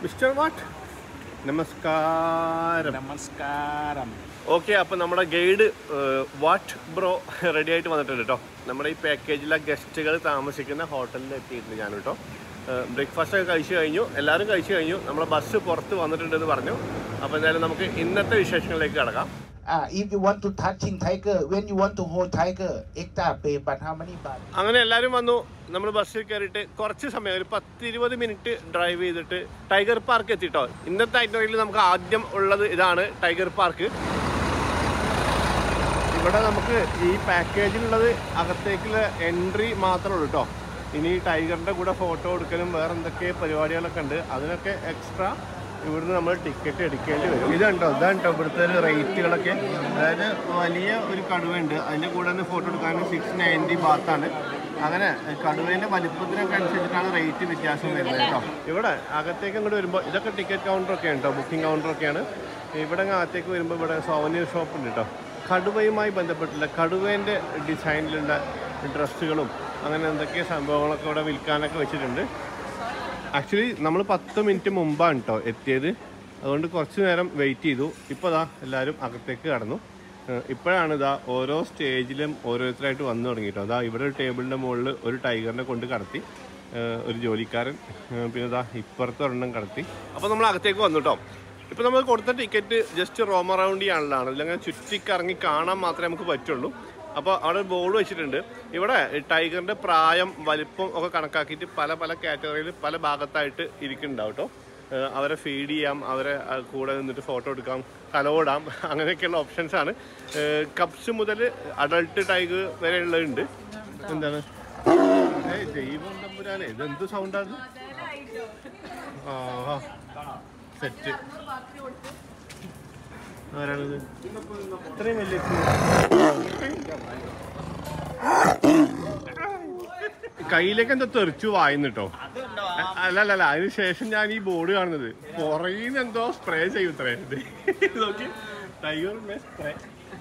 Mister what നമസ്കാരം നമസ്കാരം okay അപ്പോൾ നമ്മുടെ ഗൈഡ് വാട്ട് ബ്രോ റെഡി ആയിട്ട് വന്നിട്ടുണ്ട് കേട്ടോ നമ്മുടെ ഈ പാക്കേജിലെ ഗസ്റ്റുകൾ താമസിക്കുന്ന ഹോട്ടലിൽ എത്തിയിട്ടുണ്ട് ഞാൻ കേട്ടോ ബ്രേക്ക്ഫാസ്റ്റ് ഒക്കെ കഴിച്ചു കഴിഞ്ഞു എല്ലാവരും കഴിച്ചു കഴിഞ്ഞു നമ്മളെ ബസ് പുറത്ത് വന്നിട്ടുണ്ടെന്ന് പറഞ്ഞു അപ്പോൾ എന്തായാലും നമുക്ക് ഇന്നത്തെ വിശേഷങ്ങളിലേക്ക് കടക്കാം Ah, if you want to touching tiger, when you want to hold tiger, extra pay, but how many baht? അങ്ങനെ എല്ലാവരും വന്നു നമ്മൾ ബസ്സിൽ കയറിയിട്ട് കുറച്ച് സമയം ഒരു പത്ത് ഇരുപത് മിനിറ്റ് ഡ്രൈവ് ചെയ്തിട്ട് ടൈഗർ പാർക്ക് എത്തിട്ടോ ഇന്നത്തെ ഐറ്ററിയിൽ നമുക്ക് ആദ്യം ഉള്ളത് ഇതാണ് ടൈഗർ പാർക്ക് ഇവിടെ നമുക്ക് ഈ പാക്കേജിലുള്ളത് അകത്തേക്കുള്ള എൻട്രി മാത്രമേ ഉള്ളൂ കേട്ടോ ഇനി ടൈഗറിൻ്റെ കൂടെ ഫോട്ടോ എടുക്കലും വേറെ എന്തൊക്കെ പരിപാടികളൊക്കെ ഉണ്ട് അതിനൊക്കെ എക്സ്ട്രാ ഇവിടുന്ന് നമ്മൾ ടിക്കറ്റ് എടുക്കേണ്ടി വരും ഇതുണ്ടോ ഇതാണ് കേട്ടോ ഇവിടുത്തെ ഒരു റേറ്റുകളൊക്കെ അതായത് വലിയ ഒരു കടുവയുണ്ട് അതിൻ്റെ കൂടെ നിന്ന് ഫോട്ടോ എടുക്കാൻ സിക്സ് നയൻറ്റി ബാത്താണ് അങ്ങനെ കടുവേൻ്റെ വലിപ്പത്തിനൊക്കെ അനുസരിച്ചിട്ടാണ് റേറ്റ് വ്യത്യാസം വരുന്നത് കേട്ടോ ഇവിടെ അകത്തേക്ക് ഇങ്ങോട്ട് വരുമ്പോൾ ഇതൊക്കെ ടിക്കറ്റ് കൗണ്ടറൊക്കെ ഉണ്ടോ ബുക്കിംഗ് കൗണ്ടറൊക്കെയാണ് ഇവിടെ അങ്ങ് അകത്തേക്ക് വരുമ്പോൾ ഇവിടെ സോവനീർ ഷോപ്പ് ഉണ്ട് കേട്ടോ കടുവയുമായി ബന്ധപ്പെട്ടുള്ള കടുവേൻ്റെ ഡിസൈനിലുള്ള ഡ്രസ്സുകളും അങ്ങനെ എന്തൊക്കെ സംഭവങ്ങളൊക്കെ ഇവിടെ വിൽക്കാനൊക്കെ വെച്ചിട്ടുണ്ട് ആക്ച്വലി നമ്മൾ പത്ത് മിനിറ്റ് മുമ്പാണ് കേട്ടോ എത്തിയത് അതുകൊണ്ട് കുറച്ച് നേരം വെയിറ്റ് ചെയ്തു ഇപ്പോൾ ഇതാ എല്ലാവരും അകത്തേക്ക് കടന്നു ഏഹ് ഇപ്പോഴാണ് ഇതാ ഓരോ സ്റ്റേജിലും ഓരോരുത്തരായിട്ട് വന്നു തുടങ്ങി കേട്ടോ അതാ ഇവിടെ ഒരു ടേബിളിൻ്റെ മുകളിൽ ഒരു ടൈഗറിനെ കൊണ്ട് കടത്തി ഏഹ് ഒരു ജോലിക്കാരൻ ഏഹ് പിന്നെ ഇതാ ഇപ്പുറത്ത് ഒരെണ്ണം കടത്തി അപ്പോൾ നമ്മൾ അകത്തേക്ക് വന്നു കേട്ടോ ഇപ്പോൾ നമ്മൾ കൊടുത്ത ടിക്കറ്റ് ജസ്റ്റ് റോം അറൗണ്ട് ചെയ്യാനുള്ളതാണ് ഇതിലങ്ങനെ ചുറ്റിക്കറങ്ങി കാണാൻ മാത്രമേ നമുക്ക് പറ്റുള്ളൂ അപ്പോൾ അവിടെ ബോർഡ് വെച്ചിട്ടുണ്ട് ഇവിടെ ടൈഗറിന്റെ പ്രായം വലിപ്പം ഒക്കെ കണക്കാക്കിയിട്ട് പല പല കാറ്റഗറിയിൽ പല ഭാഗത്തായിട്ട് ഇരിക്കുന്നുണ്ടാവും കേട്ടോ ഏഹ് അവരെ ഫീഡ് ചെയ്യാം അവരെ ആ, കൂടെ നിന്നിട്ട് ഫോട്ടോ എടുക്കാം തലോടാം അങ്ങനെയൊക്കെയുള്ള ഓപ്ഷൻസ് ആണ് കപ്സ് മുതൽ അഡൾട്ട് ടൈഗർ വരെ ഉള്ളതുണ്ട് എന്താണ് ഏയ് ദൈവം തമ്പുരാനെ ഇതെന്ത് സൗണ്ടാണ് ആ സെറ്റ് ആരാണിത് ഇത്രയും വലിയ കയ്യിലേക്ക് എന്താ തെറിച്ചു വായിന്ന് കേട്ടോ അല്ല അല്ല അല്ല അതിന് ശേഷം ഞാൻ ഈ ബോർഡ് കാണുന്നത് പുറകിന്ന് എന്തോ സ്പ്രേ ചെയ്യും ഇത്രേ ഇത് നോക്കി tiger spray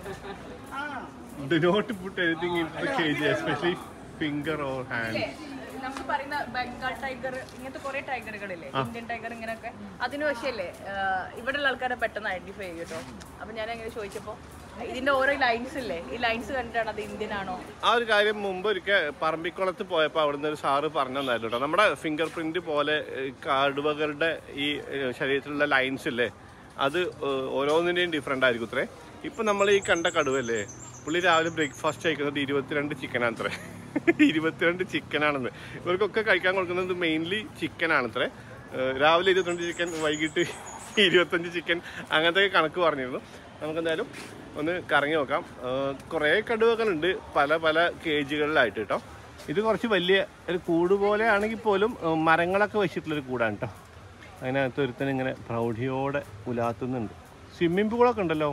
do not put anything in the cage especially finger or hand നമുക്ക് പറയുന്ന ബംഗാൾ ടൈഗർ ഇങ്ങനത്തെ കുറെ ടൈഗറുകളില്ലേ ഇന്ത്യൻ ടൈഗർ ഇങ്ങനെയൊക്കെ അതിന് പക്ഷേ ഇവിടെയുള്ള ആൾക്കാരെ പെട്ടെന്ന് ഐഡന്റിഫൈ ചെയ്യും കേട്ടോ അപ്പൊ ഞാൻ അങ്ങനെ ചോദിച്ചപ്പോ ഇതിന്റെ ഓരോ ലൈൻസ് ഇല്ലേ ഈ ലൈൻസ് കണ്ടിട്ടാണ് അത് ഇന്ത്യൻ ആണോ ആ ഒരു കാര്യം മുമ്പ് ഒരിക്കൽ പറമ്പിക്കുളത്ത് പോയപ്പോൾ അവിടുന്ന് ഒരു സാറ് പറഞ്ഞതായിരുന്നു കേട്ടോ നമ്മുടെ ഫിംഗർ പ്രിന്റ് പോലെ ഏഹ്, കടുവകളുടെ ഈ ഏഹ്, ശരീരത്തിലുള്ള ലൈൻസ് ഇല്ലേ അത് ഏഹ്, ഓരോന്നിൻ്റെയും ഡിഫറെൻ്റ് ആയിരിക്കും അത്രേ ഇപ്പം നമ്മൾ ഈ കണ്ട കടുവല്ലേ പുള്ളി രാവിലെ ബ്രേക്ക്ഫാസ്റ്റ് കഴിക്കുന്നത് ഇരുപത്തിരണ്ട് ചിക്കനാണ് അത്രേ ഇരുപത്തിരണ്ട് ചിക്കനാണെന്ന് ഇവർക്കൊക്കെ കഴിക്കാൻ കൊടുക്കുന്നത് മെയിൻലി ചിക്കനാണ് ഏഹ്, രാവിലെ ഇരുപത്തിരണ്ട് ചിക്കൻ വൈകിട്ട് ഇരുപത്തഞ്ച് ചിക്കൻ അങ്ങനത്തെ കണക്ക് പറഞ്ഞിരുന്നു നമുക്കെന്തായാലും ഒന്ന് കറങ്ങി നോക്കാം ഏഹ് കുറേ കടുവകളുണ്ട് പല പല കേജുകളിലായിട്ട് കേട്ടോ ഇത് കുറച്ച് വലിയ ഒരു കൂട് പോലെ ആണെങ്കിൽ പോലും ഏഹ് മരങ്ങളൊക്കെ വെച്ചിട്ടുള്ളൊരു കൂടാണ് കേട്ടോ അതിനകത്ത് ഒരുത്തൻ ഇങ്ങനെ പ്രൗഢിയോടെ ഉലാത്തുന്നുണ്ട് സ്വിമ്മിംഗ് പൂളൊക്കെ ഉണ്ടല്ലോ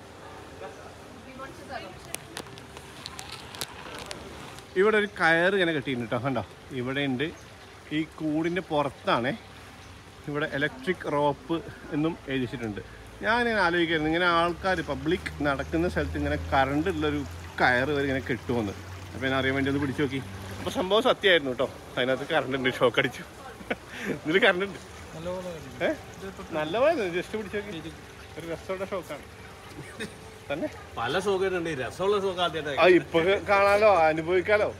ഇവിടെ ഒരു കയറ് ഇങ്ങനെ കെട്ടിയിട്ടുണ്ട് കേട്ടോ കണ്ടോ ഇവിടെ ഉണ്ട് ഈ കൂടിൻ്റെ പുറത്താണേ ഇവിടെ ഇലക്ട്രിക് റോപ്പ് എന്നും എഴുതിച്ചിട്ടുണ്ട് ഞാനിങ്ങനെ ആലോചിക്കായിരുന്നു ഇങ്ങനെ ആൾക്കാർ പബ്ലിക് നടക്കുന്ന സ്ഥലത്ത് ഇങ്ങനെ കറണ്ട് ഉള്ളൊരു കയറ് വരെ ഇങ്ങനെ കെട്ടുമെന്ന് അപ്പോൾ ഞാൻ അറിയാൻ വേണ്ടി ഒന്ന് പിടിച്ചു നോക്കി അപ്പോൾ സംഭവം സത്യമായിരുന്നു കേട്ടോ അതിനകത്ത് കറണ്ട് ഉണ്ട് ഷോക്ക് അടിച്ചു ഇതിൽ കറണ്ട് ഉണ്ട് ഏ നല്ല പോലെ ജസ്റ്റ് പിടിച്ചു നോക്കി ഒരു രസമുള്ള ഷോക്കാണ് തന്നെ പല സുഖമുണ്ട് രസമുള്ള സുഖം ആദ്യമായിട്ട് ആ ഇപ്പൊ കാണാലോ അനുഭവിക്കാലോ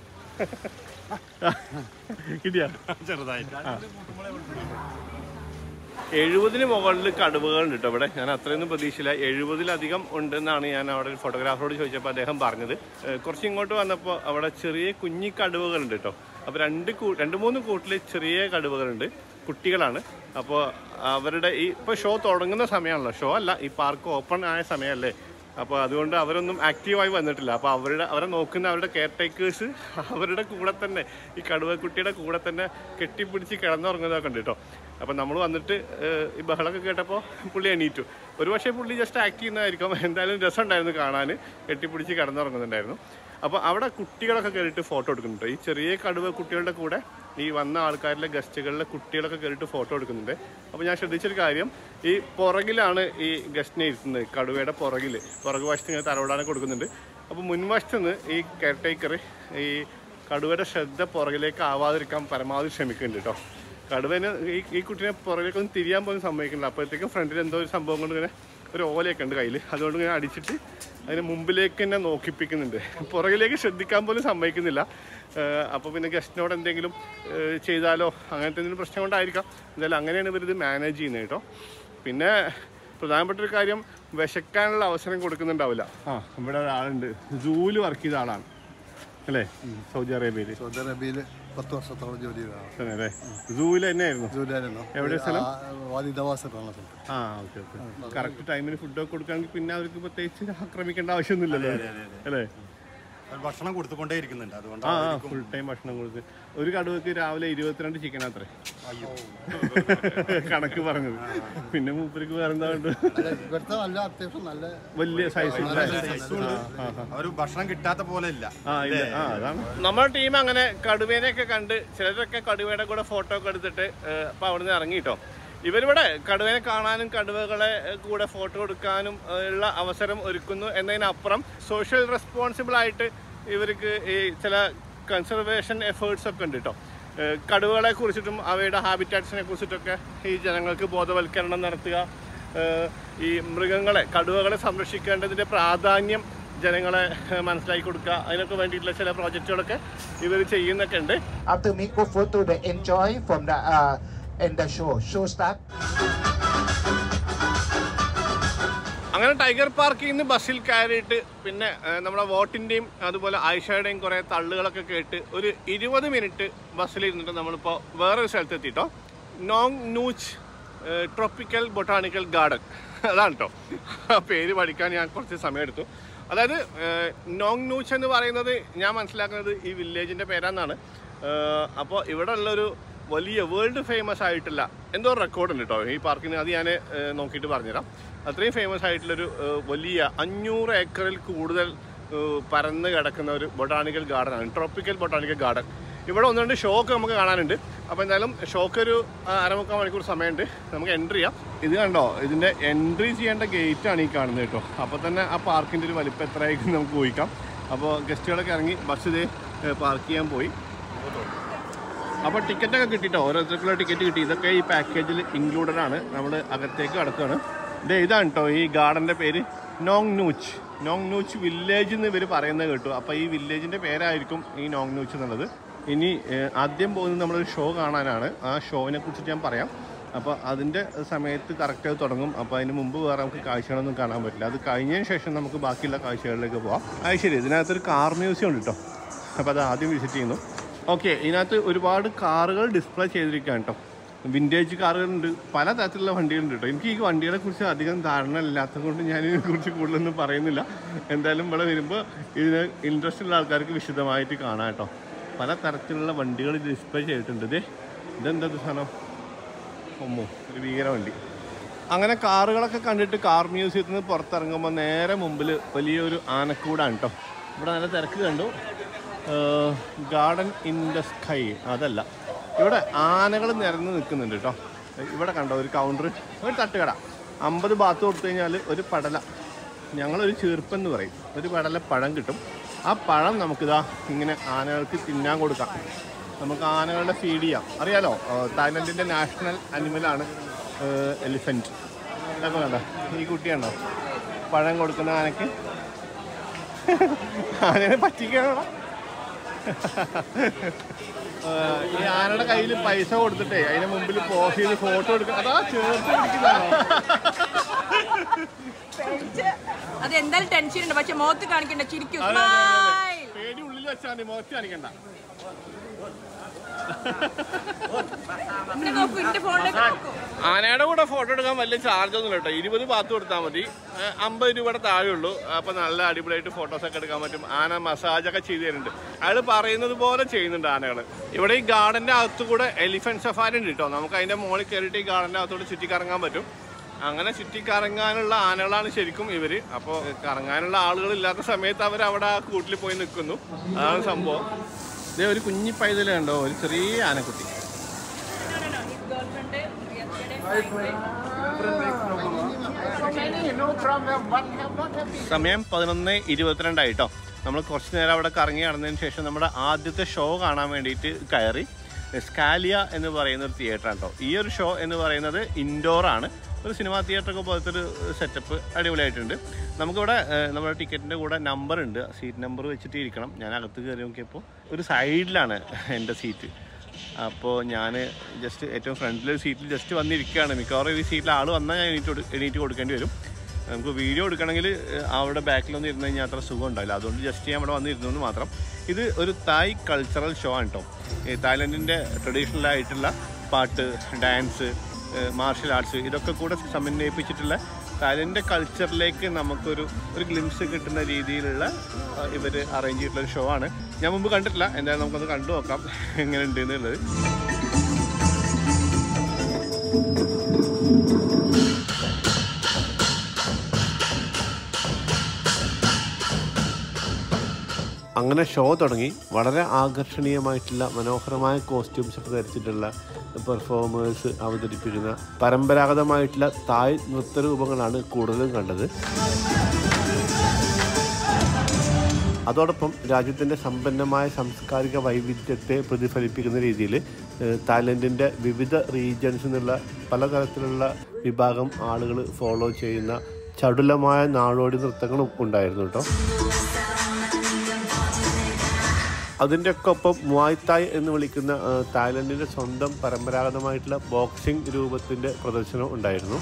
കിട്ടിയാ ചെറുതായിട്ട് എഴുപതിന് മുകളിൽ കടുവകളുണ്ട് കേട്ടോ ഇവിടെ ഞാൻ അത്രയൊന്നും പ്രതീക്ഷയില്ല എഴുപതിലധികം ഉണ്ടെന്നാണ് ഞാൻ അവിടെ ഒരു ഫോട്ടോഗ്രാഫറോട് ചോദിച്ചപ്പോൾ അദ്ദേഹം പറഞ്ഞത് ഏഹ് കുറച്ച് ഇങ്ങോട്ട് വന്നപ്പോൾ അവിടെ ചെറിയ കുഞ്ഞി കടുവകളുണ്ട് കേട്ടോ അപ്പോൾ രണ്ട് കൂ രണ്ട് മൂന്ന് കൂട്ടിൽ ചെറിയ കടുവകളുണ്ട് കുട്ടികളാണ് അപ്പോൾ അവരുടെ ഈ ഇപ്പോൾ ഷോ തുടങ്ങുന്ന സമയമാണല്ലോ ഷോ അല്ല ഈ പാർക്ക് ഓപ്പൺ ആയ സമയമല്ലേ അപ്പോൾ അതുകൊണ്ട് അവരൊന്നും ആക്റ്റീവായി വന്നിട്ടില്ല അപ്പോൾ അവരുടെ അവരെ നോക്കുന്ന അവരുടെ കെയർ ടേക്കേഴ്സ് അവരുടെ കൂടെ തന്നെ ഈ കടുവക്കുട്ടിയുടെ കൂടെ തന്നെ കെട്ടിപ്പിടിച്ച് കിടന്നുറങ്ങുന്നതൊക്കെ ഉണ്ട് കേട്ടോ അപ്പോൾ നമ്മൾ വന്നിട്ട് ഏഹ്, ഈ ബഹളമൊക്കെ കേട്ടപ്പോൾ പുള്ളി എണീറ്റു ഒരു പക്ഷേ പുള്ളി ജസ്റ്റ് ആക്ട് ചെയ്യുന്നതായിരിക്കും എന്തായാലും രസമുണ്ടായിരുന്നു കാണാൻ കെട്ടിപ്പിടിച്ച് കിടന്നുറങ്ങുന്നുണ്ടായിരുന്നു അപ്പോൾ അവിടെ കുട്ടികളൊക്കെ കയറിയിട്ട് ഫോട്ടോ എടുക്കുന്നുണ്ട് ഈ ചെറിയ കടുവ കുട്ടികളുടെ കൂടെ ഈ വന്ന ആൾക്കാരിലെ ഗസ്റ്റുകളിലെ കുട്ടികളൊക്കെ കയറിയിട്ട് ഫോട്ടോ എടുക്കുന്നുണ്ട് അപ്പോൾ ഞാൻ ശ്രദ്ധിച്ചൊരു കാര്യം ഈ പുറകിലാണ് ഈ ഗസ്റ്റിനെ ഇരുത്തുന്നത് കടുവയുടെ പുറകിൽ പുറകു വശത്ത് ഇങ്ങനെ തറവിടാനൊക്കെ കൊടുക്കുന്നുണ്ട് അപ്പോൾ മുൻവശത്ത് നിന്ന് ഈ കെയർ ടേക്കർ ഈ കടുവയുടെ ശ്രദ്ധ പുറകിലേക്ക് ആവാതിരിക്കാൻ പരമാവധി ശ്രമിക്കുന്നുണ്ട് കേട്ടോ കടുവന് ഈ ഈ കുട്ടീനെ പുറകിലേക്കൊന്നും തിരിയാൻ പോലും സമ്മതിക്കുന്നില്ല അപ്പോഴത്തേക്കും ഫ്രണ്ടിൽ എന്തോ ഒരു സംഭവം കൊണ്ട് ഇങ്ങനെ ഒരു ഓലയൊക്കെ ഉണ്ട് കയ്യിൽ അതുകൊണ്ട് ഇങ്ങനെ അടിച്ചിട്ട് അതിന് മുമ്പിലേക്ക് തന്നെ നോക്കിപ്പിക്കുന്നുണ്ട് പുറകിലേക്ക് ശ്രദ്ധിക്കാൻ പോലും സമ്മതിക്കുന്നില്ല അപ്പോൾ പിന്നെ ഗസ്റ്റിനോട് എന്തെങ്കിലും ഏഹ്, ചെയ്താലോ അങ്ങനത്തെ എന്തെങ്കിലും പ്രശ്നം കൊണ്ടായിരിക്കാം എന്തായാലും അങ്ങനെയാണ് ഇവരിത് മാനേജ് ചെയ്യുന്നത് കേട്ടോ പിന്നെ പ്രധാനപ്പെട്ട ഒരു കാര്യം വിശക്കാനുള്ള അവസരം കൊടുക്കുന്നുണ്ടാവില്ല ആ ഇവിടെ ഒരാളുണ്ട് സൂല് വർക്ക് ചെയ്ത ആളാണ് അല്ലേ സൗദി അറേബ്യയിൽ സൗദി അറേബ്യയിൽ പത്ത് വർഷത്തോളം ജോലി ചെയ്തതാണ് തന്നെ അല്ലേ സൂല് തന്നെയായിരുന്നു ജോലിയായിരുന്നു എവിടെ സ്ഥലം? വാദി ദവാസ് എന്നുള്ള സ്ഥലത്ത് ആ ഓക്കെ ഓക്കെ കറക്റ്റ് ടൈമിന് ഫുഡൊക്കെ കൊടുക്കുകയാണെങ്കിൽ പിന്നെ അവർക്ക് പ്രത്യേകിച്ച് ആക്രമിക്കേണ്ട ആവശ്യമൊന്നുമില്ലല്ലോ അല്ലേ ഭക്ഷണം കൊടുത്തുകൊണ്ടേ ഇരിക്കുന്നുണ്ട് അതുകൊണ്ട് ആ ആ ഫുൾ ടൈം ഭക്ഷണം കൊടുത്ത് ഒരു കടുവക്ക് രാവിലെ ഇരുപത്തിരണ്ട് ചിക്കൻ അത്രേ കണക്ക് പറഞ്ഞത് പിന്നെ മൂപ്പർക്ക് വേറെ എന്താ ഉണ്ട് അല്ല, ഇവിടുത്തെ നല്ല അത്യാവശ്യം നല്ല വലിയ സൈസ് അവർ ഭക്ഷണം കിട്ടാത്ത പോലെ ഇല്ല ആ ഇല്ല ആ അതാണ് നമ്മുടെ ടീം അങ്ങനെ കടുവേനെയൊക്കെ കണ്ട് ചിലരൊക്കെ കടുവയുടെ കൂടെ ഫോട്ടോ ഒക്കെ എടുത്തിട്ട് ഏഹ്, അപ്പൊ അവിടുന്ന് ഇറങ്ങിട്ടോ ഇവരിവിടെ കടുവേനെ കാണാനും കടുവകളെ ഏഹ്, കൂടെ ഫോട്ടോ എടുക്കാനും ഏഹ്, ഉള്ള അവസരം ഒരുക്കുന്നു എന്നതിനപ്പുറം സോഷ്യൽ റെസ്പോൺസിബിൾ ആയിട്ട് ഇവർക്ക് ഈ ചില കൺസർവേഷൻ എഫേർട്സ് ഒക്കെ ഉണ്ട് കേട്ടോ ഏഹ്, കടുവകളെ കുറിച്ചിട്ടും അവയുടെ ഹാബിറ്റാറ്റ്സിനെ കുറിച്ചിട്ടൊക്കെ ഈ ജനങ്ങൾക്ക് ബോധവൽക്കരണം നടത്തുക ഏഹ്, ഈ മൃഗങ്ങളെ കടുവകളെ സംരക്ഷിക്കേണ്ടതിൻ്റെ പ്രാധാന്യം ജനങ്ങളെ ഏഹ്, മനസ്സിലാക്കി കൊടുക്കുക അതിനൊക്കെ വേണ്ടിയിട്ടുള്ള ചില പ്രോജക്റ്റുകളൊക്കെ ഇവർ ചെയ്യുന്നൊക്കെ ഉണ്ട് After me go photo, the enjoy from the uh, and the show. Show start. അങ്ങനെ ടൈഗർ പാർക്കിൽ നിന്ന് ബസ്സിൽ കയറിയിട്ട് പിന്നെ ഏഹ്, നമ്മുടെ വോട്ടിൻ്റെയും അതുപോലെ ആയിഷയുടെയും കുറേ തള്ളുകളൊക്കെ കേട്ട് ഒരു ഇരുപത് മിനിറ്റ് ബസ്സിലിരുന്നിട്ട് നമ്മളിപ്പോൾ വേറൊരു സ്ഥലത്ത് എത്തിയിട്ടോ Nong Nooch tropical botanical garden അതാണ് കേട്ടോ ആ പേര് പഠിക്കാൻ ഞാൻ കുറച്ച് സമയമെടുത്തു അതായത് ഏഹ്, നോങ് നൂച്ച് എന്ന് പറയുന്നത് ഞാൻ മനസ്സിലാക്കുന്നത് ഈ വില്ലേജിൻ്റെ പേരാന്നാണ് അപ്പോൾ ഇവിടെ ഉള്ളൊരു വലിയ വേൾഡ് ഫേമസ് ആയിട്ടുള്ള എന്തോ റെക്കോർഡ് ഉണ്ട് കേട്ടോ ഈ പാർക്കിന് അത് ഞാൻ നോക്കിയിട്ട് പറഞ്ഞുതരാം അത്രയും ഫേമസ് ആയിട്ടുള്ളൊരു ഏഹ്, വലിയ അഞ്ഞൂറ് ഏക്കറിൽ കൂടുതൽ ഏഹ്, പരന്ന് കിടക്കുന്ന ഒരു ബൊട്ടാണിക്കൽ ഗാർഡൻ ആണ് ട്രോപ്പിക്കൽ ബൊട്ടാണിക്കൽ ഗാർഡൻ ഇവിടെ ഒന്ന് രണ്ട് ഷോക്ക് നമുക്ക് കാണാനുണ്ട് അപ്പോൾ എന്തായാലും ഷോക്ക് ഒരു ആ, അരമുക്കാൽ മണിക്കൂർ സമയമുണ്ട് നമുക്ക് എൻട്രി ചെയ്യാം ഇത് കണ്ടോ ഇതിൻ്റെ എൻട്രി ചെയ്യേണ്ട ഗേറ്റ് ആണ് ഈ കാണുന്നത് കേട്ടോ അപ്പോൾ തന്നെ ആ പാർക്കിൻ്റെ ഒരു വലിപ്പം എത്രയായിരിക്കും നമുക്ക് ഊഹിക്കാം അപ്പോൾ ഗസ്റ്റുകളൊക്കെ ഇറങ്ങി ബസ് ഇത് പാർക്ക് ചെയ്യാൻ പോയി അപ്പോൾ ടിക്കറ്റൊക്കെ കിട്ടിട്ടോ ഓരോരുത്തർക്കുള്ള ടിക്കറ്റ് കിട്ടി ഇതൊക്കെ ഈ പാക്കേജിൽ ഇൻക്ലൂഡഡ് ആണ് നമ്മൾ അകത്തേക്ക് കടക്കുകയാണ് ഇത് ഇതാണ് കേട്ടോ ഈ ഗാർഡൻ്റെ പേര് നോങ് നൂച്ച് നോങ് നൂച്ച് വില്ലേജ് എന്ന് ഇവർ പറയുന്നത് കേട്ടു അപ്പോൾ ഈ വില്ലേജിൻ്റെ പേരായിരിക്കും ഈ നോങ് നൂച്ച് എന്നുള്ളത് ഇനി ഏഹ്, ആദ്യം പോകുന്നത് നമ്മളൊരു ഷോ കാണാനാണ് ആ ഷോവിനെ കുറിച്ചിട്ട് ഞാൻ പറയാം അപ്പോൾ അതിൻ്റെ സമയത്ത് കറക്റ്റ് അത് തുടങ്ങും അപ്പോൾ അതിന് മുമ്പ് വേറെ നമുക്ക് കാഴ്ചകളൊന്നും കാണാൻ പറ്റില്ല അത് കഴിഞ്ഞതിന് ശേഷം നമുക്ക് ബാക്കിയുള്ള കാഴ്ചകളിലേക്ക് പോവാം അത് ശരി ഇതിനകത്തൊരു കാർ മ്യൂസിയം ഉണ്ട് കേട്ടോ അപ്പോൾ അത് ആദ്യം വിസിറ്റ് ചെയ്യുന്നു ഓക്കെ ഇതിനകത്ത് ഒരുപാട് കാറുകൾ ഡിസ്പ്ലേ ചെയ്തിരിക്കുകയാണ് കേട്ടോ വിൻറ്റേജ് കാറുകളുണ്ട് പല തരത്തിലുള്ള വണ്ടികളുണ്ട് കേട്ടോ എനിക്ക് ഈ വണ്ടികളെ കുറിച്ച് അധികം ധാരണ ഇല്ലാത്തത് കൊണ്ട് ഞാൻ ഇതിനെക്കുറിച്ച് കൂടുതലൊന്നും പറയുന്നില്ല എന്തായാലും ഇവിടെ വരുമ്പോൾ ഇതിന് ഇൻട്രസ്റ്റ് ഉള്ള ആൾക്കാർക്ക് വിശദമായിട്ട് കാണാം കേട്ടോ പല തരത്തിലുള്ള വണ്ടികൾ ഡിസ്പ്ലേ ചെയ്തിട്ടുണ്ട് ഇതേ ഇതെന്താ ഇത് സാധനം ഒമ്മോ ഒരു ഭീകര വണ്ടി അങ്ങനെ കാറുകളൊക്കെ കണ്ടിട്ട് കാർ മ്യൂസിയത്തിൽ നിന്ന് പുറത്തിറങ്ങുമ്പോൾ നേരെ മുമ്പിൽ വലിയൊരു ആനക്കൂടാണ് കേട്ടോ ഇവിടെ നല്ല തിരക്ക് കണ്ടു ഗാർഡൻ ഇൻ ദ സ്കൈ അതല്ല ഇവിടെ ആനകൾ നിരന്ന് നിൽക്കുന്നുണ്ട് കേട്ടോ ഇവിടെ കണ്ടോ ഒരു കൗണ്ടർ ഒരു തട്ടുകട അമ്പത് ബാത്ത് കൊടുത്തു കഴിഞ്ഞാൽ ഒരു പടല ഞങ്ങളൊരു ചീർപ്പെന്ന് പറയും ഒരു പടല പഴം കിട്ടും ആ പഴം നമുക്കിതാ ഇങ്ങനെ ആനകൾക്ക് തിന്നാൻ കൊടുക്കാം നമുക്ക് ആനകളുടെ ഫീഡ് ചെയ്യാം അറിയാലോ ഏഹ് തായ്ലൻഡിൻ്റെ നാഷണൽ അനിമലാണ് എലിഫൻറ്റ് അപ്പോൾ കണ്ടോ ഈ കുട്ടിയുണ്ടോ പഴം കൊടുക്കുന്ന ആനയ്ക്ക് ആനയെ പറ്റിക്കാണോ ഏഹ് ഈ ആനയുടെ കയ്യിൽ പൈസ കൊടുത്തിട്ടേ അതിന്റെ മുമ്പിൽ പോസ് ചെയ്ത് ഫോട്ടോ എടുക്കുക അതാ ചേർത്ത് പിടിക്കുന്നതാണോ അത് എന്തായാലും ടെൻഷൻ ഉണ്ട് പക്ഷെ മുഖത്ത് കാണിക്കണ്ട ചിരിക്കും അതെ, അതെ, അതെ, അതെ. Smile. പേടി ഉള്ളിൽ വെച്ചാൽ മതി മുഖത്ത് കാണിക്കണ്ട എന്നെ നോക്കൂ എന്റെ ഫോണിലേക്ക് നോക്കൂ ആനയുടെ കൂടെ ഫോട്ടോ എടുക്കാൻ വലിയ ചാർജ് ഒന്നും കേട്ടോ ഇരുപത് പാത്ത് കൊടുത്താൽ മതി ഏഹ് അമ്പത് രൂപയുടെ താഴെ ഉള്ളൂ അപ്പൊ നല്ല അടിപൊളിയായിട്ട് ഫോട്ടോസ് ഒക്കെ എടുക്കാൻ പറ്റും ആന മസാജ് ഒക്കെ ചെയ്ത് തരുന്നുണ്ട് അയാൾ പറയുന്നത് പോലെ ചെയ്യുന്നുണ്ട് ആനകൾ ഇവിടെ ഈ ഗാർഡന്റെ അകത്തു കൂടെ എലിഫന്റ് സഫാരി ഉണ്ട് കേട്ടോ നമുക്ക് അതിന്റെ മുകളിൽ കയറിയിട്ട് ഈ ഗാർഡന്റെ അകത്തോട്ട് ചുറ്റിക്കറങ്ങാൻ പറ്റും അങ്ങനെ ചുറ്റിക്കറങ്ങാനുള്ള ആനകളാണ് ശരിക്കും ഇവര് അപ്പോൾ കറങ്ങാനുള്ള ആളുകൾ ഇല്ലാത്ത സമയത്ത് അവർ അവിടെ ആ കൂട്ടിൽ പോയി നിൽക്കുന്നു അതാണ് സംഭവം ഇതേ ഒരു കുഞ്ഞി പൈതൽ കണ്ടോ ഒരു ചെറിയ ആനക്കുട്ടി No problem. What have not happened? സമയം പതിനൊന്ന് ഇരുപത്തിരണ്ടായിട്ടോ നമ്മൾ കുറച്ച് നേരം അവിടെ കറങ്ങി നടന്നതിന് ശേഷം നമ്മുടെ ആദ്യത്തെ ഷോ കാണാൻ വേണ്ടിയിട്ട് കയറി സ്കാലിയ എന്ന് പറയുന്ന ഒരു തിയേറ്റർ ആണ് കേട്ടോ ഈ ഒരു ഷോ എന്ന് പറയുന്നത് ഇൻഡോർ ആണ് ഒരു സിനിമാ തിയേറ്ററൊക്കെ പോലത്തെ ഒരു സെറ്റപ്പ് അടിപൊളിയായിട്ടുണ്ട് നമുക്കിവിടെ ഏഹ്, നമ്മുടെ ടിക്കറ്റിൻ്റെ കൂടെ നമ്പർ ഉണ്ട് സീറ്റ് നമ്പർ വെച്ചിട്ട് ഇരിക്കണം ഞാൻ അകത്ത് കയറി നോക്കിയപ്പോൾ ഒരു സൈഡിലാണ് എൻ്റെ സീറ്റ് അപ്പോൾ ഞാൻ ജസ്റ്റ് ഏറ്റവും ഫ്രണ്ടിലെ സീറ്റിൽ ജസ്റ്റ് വന്നിരിക്കുകയാണ് മിക്കവാറും ഈ സീറ്റിൽ ആൾ വന്നാൽ ഞാൻ എണീറ്റ് കൊടു- എണീറ്റ് കൊടുക്കേണ്ടി വരും നമുക്ക് വീഡിയോ എടുക്കണമെങ്കിൽ ഏഹ്, അവിടെ ബാക്കിലൊന്നും ഇരുന്ന് കഴിഞ്ഞാൽ അത്ര സുഖം ഉണ്ടാവില്ല അതുകൊണ്ട് ജസ്റ്റ് ഞാൻ അവിടെ വന്നിരുന്നു എന്ന് മാത്രം ഇത് ഒരു തായ് കൾച്ചറൽ ഷോ ആണ് കേട്ടോ ഈ തായ്ലൻഡിൻ്റെ ട്രഡീഷണൽ ആയിട്ടുള്ള പാട്ട് ഡാൻസ് മാർഷൽ ആർട്സ് ഇതൊക്കെ കൂടെ സമന്വയിപ്പിച്ചിട്ടുള്ള തായ്ലൻഡിൻ്റെ കൾച്ചറിലേക്ക് നമുക്കൊരു ഒരു ഗ്ലിംസ് കിട്ടുന്ന രീതിയിലുള്ള ഇവർ അറേഞ്ച് ചെയ്തിട്ടുള്ള ഒരു ഷോ ആണ് ഞാൻ മുമ്പ് കണ്ടിട്ടില്ല എന്തായാലും നമുക്കൊന്ന് കണ്ടു നോക്കാം എങ്ങനെയുണ്ട് എന്നുള്ളത് അങ്ങനെ ഷോ തുടങ്ങി വളരെ ആകർഷണീയമായിട്ടുള്ള മനോഹരമായ കോസ്റ്റ്യൂംസ് ഒക്കെ ധരിച്ചിട്ടുള്ള പെർഫോമേഴ്സ് അവതരിപ്പിക്കുന്ന പരമ്പരാഗതമായിട്ടുള്ള തായ് നൃത്തരൂപങ്ങളാണ് കൂടുതലും കണ്ടത് അതോടൊപ്പം രാജ്യത്തിൻ്റെ സമ്പന്നമായ സാംസ്കാരിക വൈവിധ്യത്തെ പ്രതിഫലിപ്പിക്കുന്ന രീതിയിൽ തായ്ലൻഡിൻ്റെ വിവിധ റീജിയൻസിൽ നിന്നുള്ള പലതരത്തിലുള്ള വിഭാഗം ആളുകൾ ഫോളോ ചെയ്യുന്ന ചടുലമായ നാടോടി നൃത്തങ്ങളും ഉണ്ടായിരുന്നു കേട്ടോ അതിൻ്റെ ഒക്കെ ഒപ്പം മുവായ്ത്തായ് എന്ന് വിളിക്കുന്ന ആ, തായ്ലൻഡിൻ്റെ സ്വന്തം പരമ്പരാഗതമായിട്ടുള്ള ബോക്സിംഗ് രൂപത്തിൻ്റെ പ്രദർശനം ഉണ്ടായിരുന്നു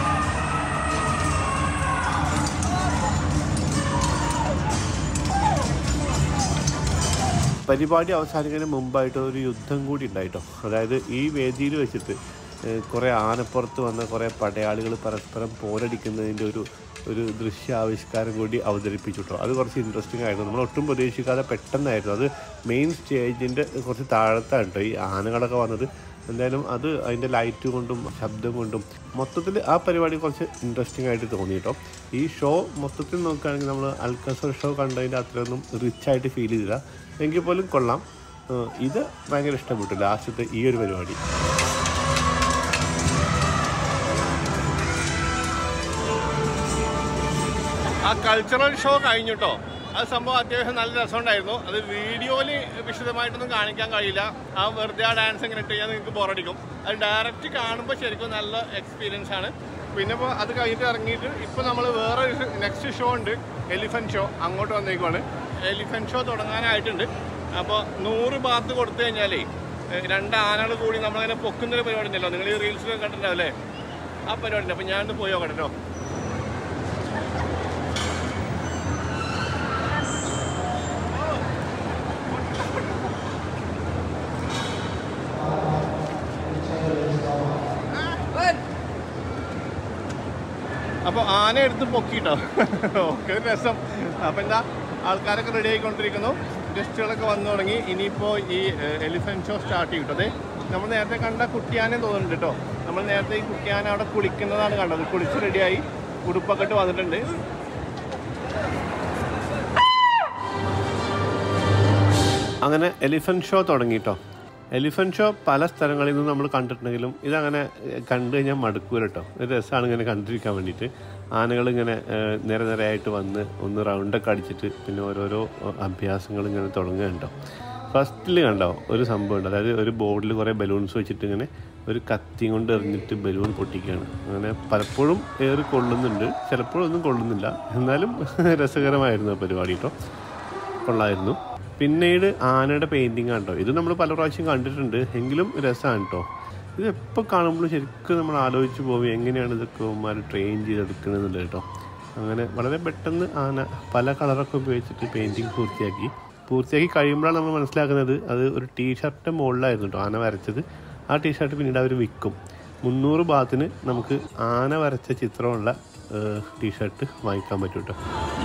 പരിപാടി അവസാനിക്കുന്നതിന് മുമ്പായിട്ട് ഒരു യുദ്ധം കൂടി ഉണ്ടായിട്ടോ അതായത് ഈ വേദിയിൽ വെച്ചിട്ട് ഏഹ്, കുറേ ആനപ്പുറത്ത് വന്ന കുറേ പടയാളികൾ പരസ്പരം പോരടിക്കുന്നതിൻ്റെ ഒരു ഒരു ദൃശ്യാവിഷ്കാരം കൂടി അവതരിപ്പിച്ചു കേട്ടോ അത് കുറച്ച് ഇൻട്രസ്റ്റിംഗ് ആയിരുന്നു നമ്മൾ ഒട്ടും പ്രതീക്ഷിക്കാതെ പെട്ടെന്നായിരുന്നു അത് മെയിൻ സ്റ്റേജിൻ്റെ കുറച്ച് താഴത്താണ് കേട്ടോ ഈ ആനകളൊക്കെ വന്നത് എന്തായാലും അത് അതിൻ്റെ ലൈറ്റ് കൊണ്ടും ശബ്ദം കൊണ്ടും മൊത്തത്തിൽ ആ പരിപാടി കുറച്ച് ഇൻട്രസ്റ്റിംഗ് ആയിട്ട് തോന്നി കേട്ടോ ഈ ഷോ മൊത്തത്തിൽ നോക്കുകയാണെങ്കിൽ നമ്മൾ അൽക്കസർ ഷോ കണ്ടതിൻ്റെ അത്രയൊന്നും റിച്ച് ആയിട്ട് ഫീൽ ചെയ്തില്ല എങ്കിൽ പോലും കൊള്ളാം ഏഹ് ഇത് ഭയങ്കര ഇഷ്ടപ്പെട്ടു ലാസ്റ്റത്തെ ഈ ഒരു പരിപാടി ആ കൾച്ചറൽ ഷോ കഴിഞ്ഞു കേട്ടോ അത് സംഭവം അത്യാവശ്യം നല്ല രസമുണ്ടായിരുന്നു അത് വീഡിയോയിൽ വിശദമായിട്ടൊന്നും കാണിക്കാൻ കഴിയില്ല ആ വെറുതെ ആ ഡാൻസ് എങ്ങനെ ഇട്ട് കഴിഞ്ഞാൽ നിങ്ങൾക്ക് ബോറടിക്കും അത് ഡയറക്റ്റ് കാണുമ്പോൾ ശരിക്കും നല്ല എക്സ്പീരിയൻസ് ആണ് പിന്നെ ഇപ്പോൾ അത് കഴിഞ്ഞിട്ട് ഇറങ്ങിയിട്ട് ഇപ്പോൾ നമ്മൾ വേറെ നെക്സ്റ്റ് ഷോ ഉണ്ട് എലിഫൻറ്റ് ഷോ അങ്ങോട്ട് വന്നേക്കുവാണ് എലിഫൻറ്റ് ഷോ തുടങ്ങാനായിട്ടുണ്ട് അപ്പോൾ നൂറ് ബാത്ത് കൊടുത്തു കഴിഞ്ഞാലേ ഏഹ് രണ്ട് ആനകൾ കൂടി നമ്മളതിനെ പൊക്കുന്നൊരു പരിപാടി ഉണ്ടല്ലോ നിങ്ങൾ ഈ റീൽസിലൊക്കെ കണ്ടിട്ടുണ്ടാവില്ലേ ആ പരിപാടി ഉണ്ട് അപ്പോൾ ഞാനൊന്ന് പോയി നോക്കട്ടെ കേട്ടോ അപ്പോൾ ആന എടുത്ത് പൊക്കിട്ടോ ഒക്കെ രസം അപ്പം എന്താ ആൾക്കാരൊക്കെ റെഡി ആയിക്കൊണ്ടിരിക്കുന്നു ഗസ്റ്റുകളൊക്കെ വന്നു തുടങ്ങി ഇനിയിപ്പോൾ ഈ എലിഫൻറ്റ് ഷോ സ്റ്റാർട്ട് ചെയ്യും കേട്ടോ അതെ നമ്മൾ നേരത്തെ കണ്ട കുട്ടിയാനെ തോന്നുന്നുണ്ട് കേട്ടോ നമ്മൾ നേരത്തെ ഈ കുട്ടിയാന അവിടെ കുളിക്കുന്നതാണ് കണ്ടത് കുളിച്ച് റെഡിയായി ഉടുപ്പൊക്കെ ഇട്ട് വന്നിട്ടുണ്ട് അങ്ങനെ എലിഫൻറ്റ് ഷോ തുടങ്ങിട്ടോ എലിഫൻറ്റ് ഷോ പല സ്ഥലങ്ങളിൽ നിന്നും നമ്മൾ കണ്ടിട്ടുണ്ടെങ്കിലും ഇതങ്ങനെ ഏഹ്, കണ്ടു കഴിഞ്ഞാൽ മടുക്കൂല കേട്ടോ ഒരു രസമാണ് ഇങ്ങനെ കണ്ടിരിക്കാൻ വേണ്ടിയിട്ട് ആനകൾ ഇങ്ങനെ ഏഹ്, നിര നിരയായിട്ട് വന്ന് ഒന്ന് റൗണ്ടൊക്കെ അടിച്ചിട്ട് പിന്നെ ഓരോരോ ഏഹ്, അഭ്യാസങ്ങൾ ഇങ്ങനെ തുടങ്ങുകയുണ്ടോ ഫസ്റ്റിൽ കണ്ടോ ഒരു സംഭവം ഉണ്ട് അതായത് ഒരു ബോർഡിൽ കുറേ ബലൂൺസ് വെച്ചിട്ട് ഇങ്ങനെ ഒരു കത്തി കൊണ്ട് എറിഞ്ഞിട്ട് ബലൂൺ പൊട്ടിക്കുകയാണ് അങ്ങനെ പലപ്പോഴും ഏറി കൊള്ളുന്നുണ്ട് ചിലപ്പോഴൊന്നും കൊള്ളുന്നില്ല എന്നാലും രസകരമായിരുന്നു ആ പരിപാടി കേട്ടോ കൊള്ളായിരുന്നു പിന്നീട് ആനയുടെ പെയിൻറ്റിങ് ആണ് കേട്ടോ ഇത് നമ്മൾ പല പ്രാവശ്യം കണ്ടിട്ടുണ്ട് എങ്കിലും രസമാണ് കേട്ടോ ഇത് എപ്പോൾ കാണുമ്പോഴും ശരിക്കും നമ്മൾ ആലോചിച്ച് പോകും എങ്ങനെയാണ് ഇതൊക്കെ ഉമ്മാർ ട്രെയിൻ ചെയ്തെടുക്കണമെന്നുള്ളത് കേട്ടോ അങ്ങനെ വളരെ പെട്ടെന്ന് ആന പല കളറൊക്കെ ഉപയോഗിച്ചിട്ട് പെയിൻറ്റിങ് പൂർത്തിയാക്കി പൂർത്തിയാക്കി കഴിയുമ്പോഴാണ് നമ്മൾ മനസ്സിലാക്കുന്നത് അത് ഒരു ടീഷർട്ട് മുകളിലായിരുന്നു കേട്ടോ ആന വരച്ചത് ആ ടീഷർട്ട് പിന്നീട് അവർ വിൽക്കും മുന്നൂറ് ബാത്തിന് നമുക്ക് ആന വരച്ച ചിത്രമുള്ള ടീഷർട്ട് വാങ്ങിക്കാൻ പറ്റും കേട്ടോ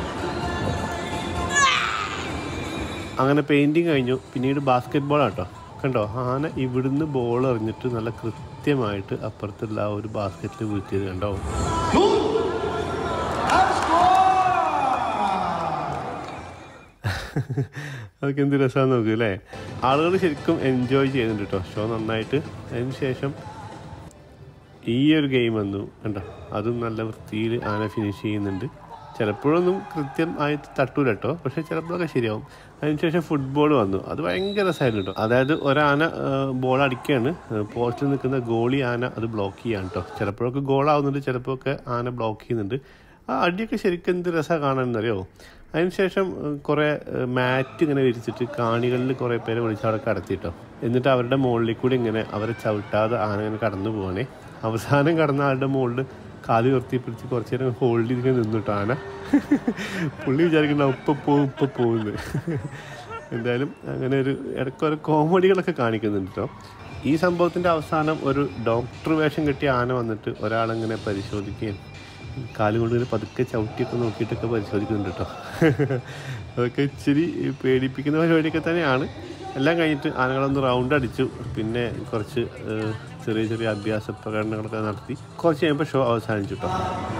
അങ്ങനെ പെയിൻറ്റിങ് കഴിഞ്ഞു പിന്നീട് ബാസ്കറ്റ് ബോൾ ആട്ടോ കണ്ടോ ആന ഇവിടുന്ന് ബോൾ എറിഞ്ഞിട്ട് നല്ല കൃത്യമായിട്ട് അപ്പുറത്തുള്ള ആ ഒരു ബാസ്ക്കറ്റിൽ വീഴ്ത്തിയത് കണ്ടോ അതൊക്കെ എന്ത് രസമാണെന്ന് നോക്കൂ അല്ലേ ആളുകൾ ശരിക്കും എൻജോയ് ചെയ്യുന്നുണ്ട് കേട്ടോ ഷോ നന്നായിട്ട് അതിന് ശേഷം ഈ ഒരു ഗെയിം വന്നു കണ്ടോ അതും നല്ല വൃത്തിയിൽ ആന ഫിനിഷ് ചെയ്യുന്നുണ്ട് ചിലപ്പോഴൊന്നും കൃത്യം ആയിട്ട് തട്ടൂല കേട്ടോ പക്ഷെ ചിലപ്പോഴൊക്കെ ശരിയാവും അതിനുശേഷം ഫുട്ബോൾ വന്നു അത് ഭയങ്കര രസമായിരുന്നു കേട്ടോ അതായത് ഒരാന ബോൾ അടിക്കുകയാണ് പോസ്റ്റിൽ നിൽക്കുന്ന ഗോളി ആന അത് ബ്ലോക്ക് ചെയ്യാണ് കേട്ടോ ചിലപ്പോഴൊക്കെ ഗോളാവുന്നുണ്ട് ചിലപ്പോഴൊക്കെ ആന ബ്ലോക്ക് ചെയ്യുന്നുണ്ട് ആ അടിയൊക്കെ ശരിക്കും എന്ത് രസമാണ് കാണാനെന്നറിയോ അതിനുശേഷം ഏഹ്, കുറേ ഏഹ്, മാറ്റ് ഇങ്ങനെ വിരിച്ചിട്ട് കാണികളിൽ കുറേ പേരെ വിളിച്ച് അവിടെ കടത്തിട്ടോ എന്നിട്ട് അവരുടെ മുകളിൽ കൂടി ഇങ്ങനെ അവരെ ചവിട്ടാതെ ആന ഇങ്ങനെ കടന്നു പോവാണേ അവസാനം കടന്ന ആളുടെ മുകളിൽ കാല് ഉയർത്തി പിടിച്ച് കുറച്ച് നേരം ഹോൾഡ് ചെയ്തിങ്ങനെ നിന്നിട്ടോ ആന പുള്ളി വിചാരിക്കുന്ന ഉപ്പ പോവും ഉപ്പ പോകുന്നത് എന്തായാലും അങ്ങനെ ഒരു ഇടയ്ക്ക് ഓരോ കോമഡികളൊക്കെ കാണിക്കുന്നുണ്ട് കേട്ടോ ഈ സംഭവത്തിൻ്റെ അവസാനം ഒരു ഡോക്ടർ വേഷം കെട്ടിയ ആന വന്നിട്ട് ഒരാളങ്ങനെ പരിശോധിക്കുകയും കാലുകൊണ്ട് ഇങ്ങനെ പതുക്കെ ചവിട്ടിയൊക്കെ നോക്കിയിട്ടൊക്കെ പരിശോധിക്കുന്നുണ്ട് കേട്ടോ അതൊക്കെ ഇച്ചിരി പേടിപ്പിക്കുന്ന പരിപാടിയൊക്കെ തന്നെയാണ് എല്ലാം കഴിഞ്ഞിട്ട് ആനകളൊന്ന് റൗണ്ട് അടിച്ചു പിന്നെ കുറച്ച് ഏഹ്, ചെറിയ ചെറിയ അഭ്യാസ പ്രകടനങ്ങളൊക്കെ നടത്തി കുറച്ച് കഴിയുമ്പോൾ ഷോ അവസാനിച്ചു കേട്ടോ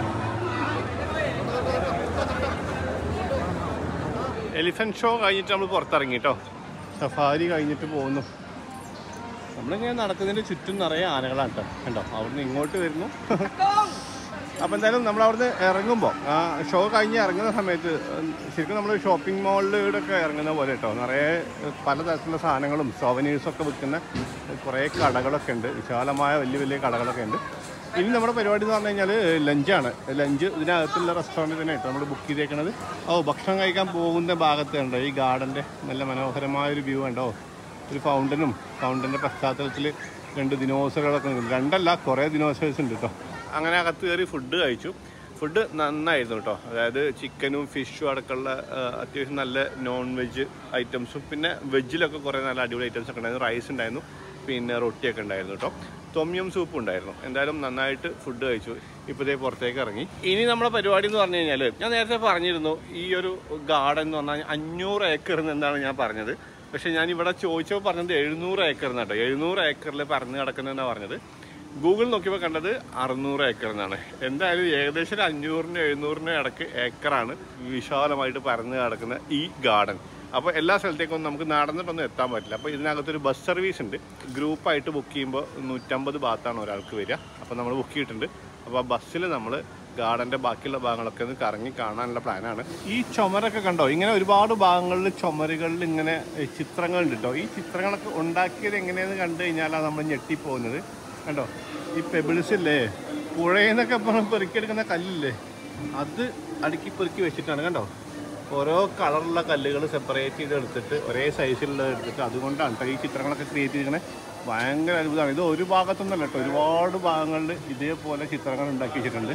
എലിഫന്റ് ഷോ കഴിഞ്ഞിട്ട് നമ്മൾ പുറത്തിറങ്ങി കേട്ടോ സഫാരി കഴിഞ്ഞിട്ട് പോകുന്നു നമ്മളിങ്ങനെ നടക്കുന്നതിൻ്റെ ചുറ്റും നിറയെ ആനകളാണ് കേട്ടോ കണ്ടോ അവിടുന്ന് ഇങ്ങോട്ട് വരുന്നു അപ്പോൾ എന്തായാലും നമ്മൾ അവിടുന്ന് ഇറങ്ങുമ്പോൾ ആ ഷോ കഴിഞ്ഞ് ഇറങ്ങുന്ന സമയത്ത് ഉം, ശരിക്കും നമ്മൾ ഷോപ്പിംഗ് മാളിലൂടെയൊക്കെ ഇറങ്ങുന്ന പോലെ കേട്ടോ നിറയെ പലതരത്തിലുള്ള സാധനങ്ങളും സോവനീഴ്സും ഒക്കെ വിൽക്കുന്ന കുറേ കടകളൊക്കെ ഉണ്ട് വിശാലമായ വലിയ വലിയ കടകളൊക്കെ ഉണ്ട് ഇനി നമ്മുടെ പരിപാടി എന്ന് പറഞ്ഞു കഴിഞ്ഞാൽ ലഞ്ചാണ് ലഞ്ച് ഇതിനകത്തുള്ള റെസ്റ്റോറൻറ്റ് തന്നെ കേട്ടോ നമ്മൾ ബുക്ക് ചെയ്തേക്കണത് ഓ ഭക്ഷണം കഴിക്കാൻ പോകുന്ന ഭാഗത്ത് കണ്ടോ ഈ ഗാർഡൻ്റെ നല്ല മനോഹരമായ ഒരു വ്യൂ ഉണ്ടോ ഒരു ഫൗണ്ടനും ഫൗണ്ടൻ്റെ പശ്ചാത്തലത്തിൽ രണ്ട് ദിനോസറുകളൊക്കെ നിൽക്കുന്നു രണ്ടല്ല കുറേ ദിനോസേഴ്സ് ഉണ്ട് കേട്ടോ അങ്ങനെ അകത്ത് കയറി ഫുഡ് കഴിച്ചു ഫുഡ് നന്നായിരുന്നു കേട്ടോ അതായത് ചിക്കനും ഫിഷും അടക്കമുള്ള ആ, അത്യാവശ്യം നല്ല നോൺ വെജ് ഐറ്റംസും പിന്നെ വെജിലൊക്കെ കുറേ നല്ല അടിപൊളി ഐറ്റംസ് ഒക്കെ ഉണ്ടായിരുന്നു റൈസ് ഉണ്ടായിരുന്നു പിന്നെ റൊട്ടിയൊക്കെ ഉണ്ടായിരുന്നു കേട്ടോ തൊമ്യം സൂപ്പ് ഉണ്ടായിരുന്നു എന്തായാലും നന്നായിട്ട് ഫുഡ് കഴിച്ചു ഇപ്പോഴത്തേ പുറത്തേക്ക് ഇറങ്ങി ഇനി നമ്മുടെ പരിപാടി എന്ന് പറഞ്ഞു കഴിഞ്ഞാൽ ഞാൻ നേരത്തെ പറഞ്ഞിരുന്നു ഈ ഒരു ഗാർഡൻ എന്ന് പറഞ്ഞാൽ അഞ്ഞൂറ് ഏക്കർ എന്നാണ് ഞാൻ പറഞ്ഞത് പക്ഷെ ഞാൻ ഇവിടെ ചോദിച്ചപ്പോൾ പറഞ്ഞത് എഴുന്നൂറ് ഏക്കർ എന്നാട്ടോ എഴുന്നൂറ് ഏക്കറിൽ പറന്ന് കിടക്കുന്നതെന്നാണ് പറഞ്ഞത് ഗൂഗിൾ നോക്കിയപ്പോൾ കണ്ടത് അറുന്നൂറ് ഏക്കർ എന്നാണ് എന്തായാലും ഏകദേശം ഒരു അഞ്ഞൂറിനും എഴുന്നൂറിനും ഇടയ്ക്ക് ഏക്കറാണ് വിശാലമായിട്ട് പരന്ന് കിടക്കുന്ന ഈ ഗാർഡൻ അപ്പോൾ എല്ലാ സ്ഥലത്തേക്കൊന്നും നമുക്ക് നടന്നിട്ടൊന്നും എത്താൻ പറ്റില്ല അപ്പോൾ ഇതിനകത്തൊരു ബസ് സർവീസ് ഉണ്ട് ഗ്രൂപ്പായിട്ട് ബുക്ക് ചെയ്യുമ്പോൾ നൂറ്റമ്പത് ഭാഗത്താണ് ഒരാൾക്ക് വരിക അപ്പോൾ നമ്മൾ ബുക്ക് ചെയ്തിട്ടുണ്ട് അപ്പോൾ ആ ബസ്സിൽ നമ്മൾ ഗാർഡൻ്റെ ബാക്കിയുള്ള ഭാഗങ്ങളൊക്കെ ഒന്ന് കറങ്ങി കാണാനുള്ള പ്ലാനാണ് ഈ ചുമരൊക്കെ കണ്ടോ ഇങ്ങനെ ഒരുപാട് ഭാഗങ്ങളിൽ ചുമരുകളിൽ ഇങ്ങനെ ഏഹ്, ചിത്രങ്ങളുണ്ട് കേട്ടോ ഈ ചിത്രങ്ങളൊക്കെ ഉണ്ടാക്കിയത് എങ്ങനെയെന്ന് കണ്ടു കഴിഞ്ഞാലാണ് നമ്മൾ ഞെട്ടിപ്പോകുന്നത് കണ്ടോ ഈ പെബിൾസ് ഇല്ലേ പുഴയിൽ നിന്നൊക്കെ നമ്മൾ പെറുക്കിയെടുക്കുന്ന കല്ലില്ലേ അത് അടുക്കി പെറുക്കി വെച്ചിട്ടാണ് കണ്ടോ ഓരോ കളറുള്ള കല്ലുകൾ സെപ്പറേറ്റ് ചെയ്ത് എടുത്തിട്ട് ഒരേ സൈസിലുള്ള എടുത്തിട്ട് അതുകൊണ്ടാണ് കേട്ടോ ഈ ചിത്രങ്ങളൊക്കെ ക്രിയേറ്റ് ചെയ്തിരിക്കണേ ഭയങ്കര അത്ഭുതമാണ് ഇത് ഒരു ഭാഗത്തൊന്നല്ല കേട്ടോ ഒരുപാട് ഭാഗങ്ങളിൽ ഇതേപോലെ ചിത്രങ്ങൾ ഉണ്ടാക്കി വെച്ചിട്ടുണ്ട്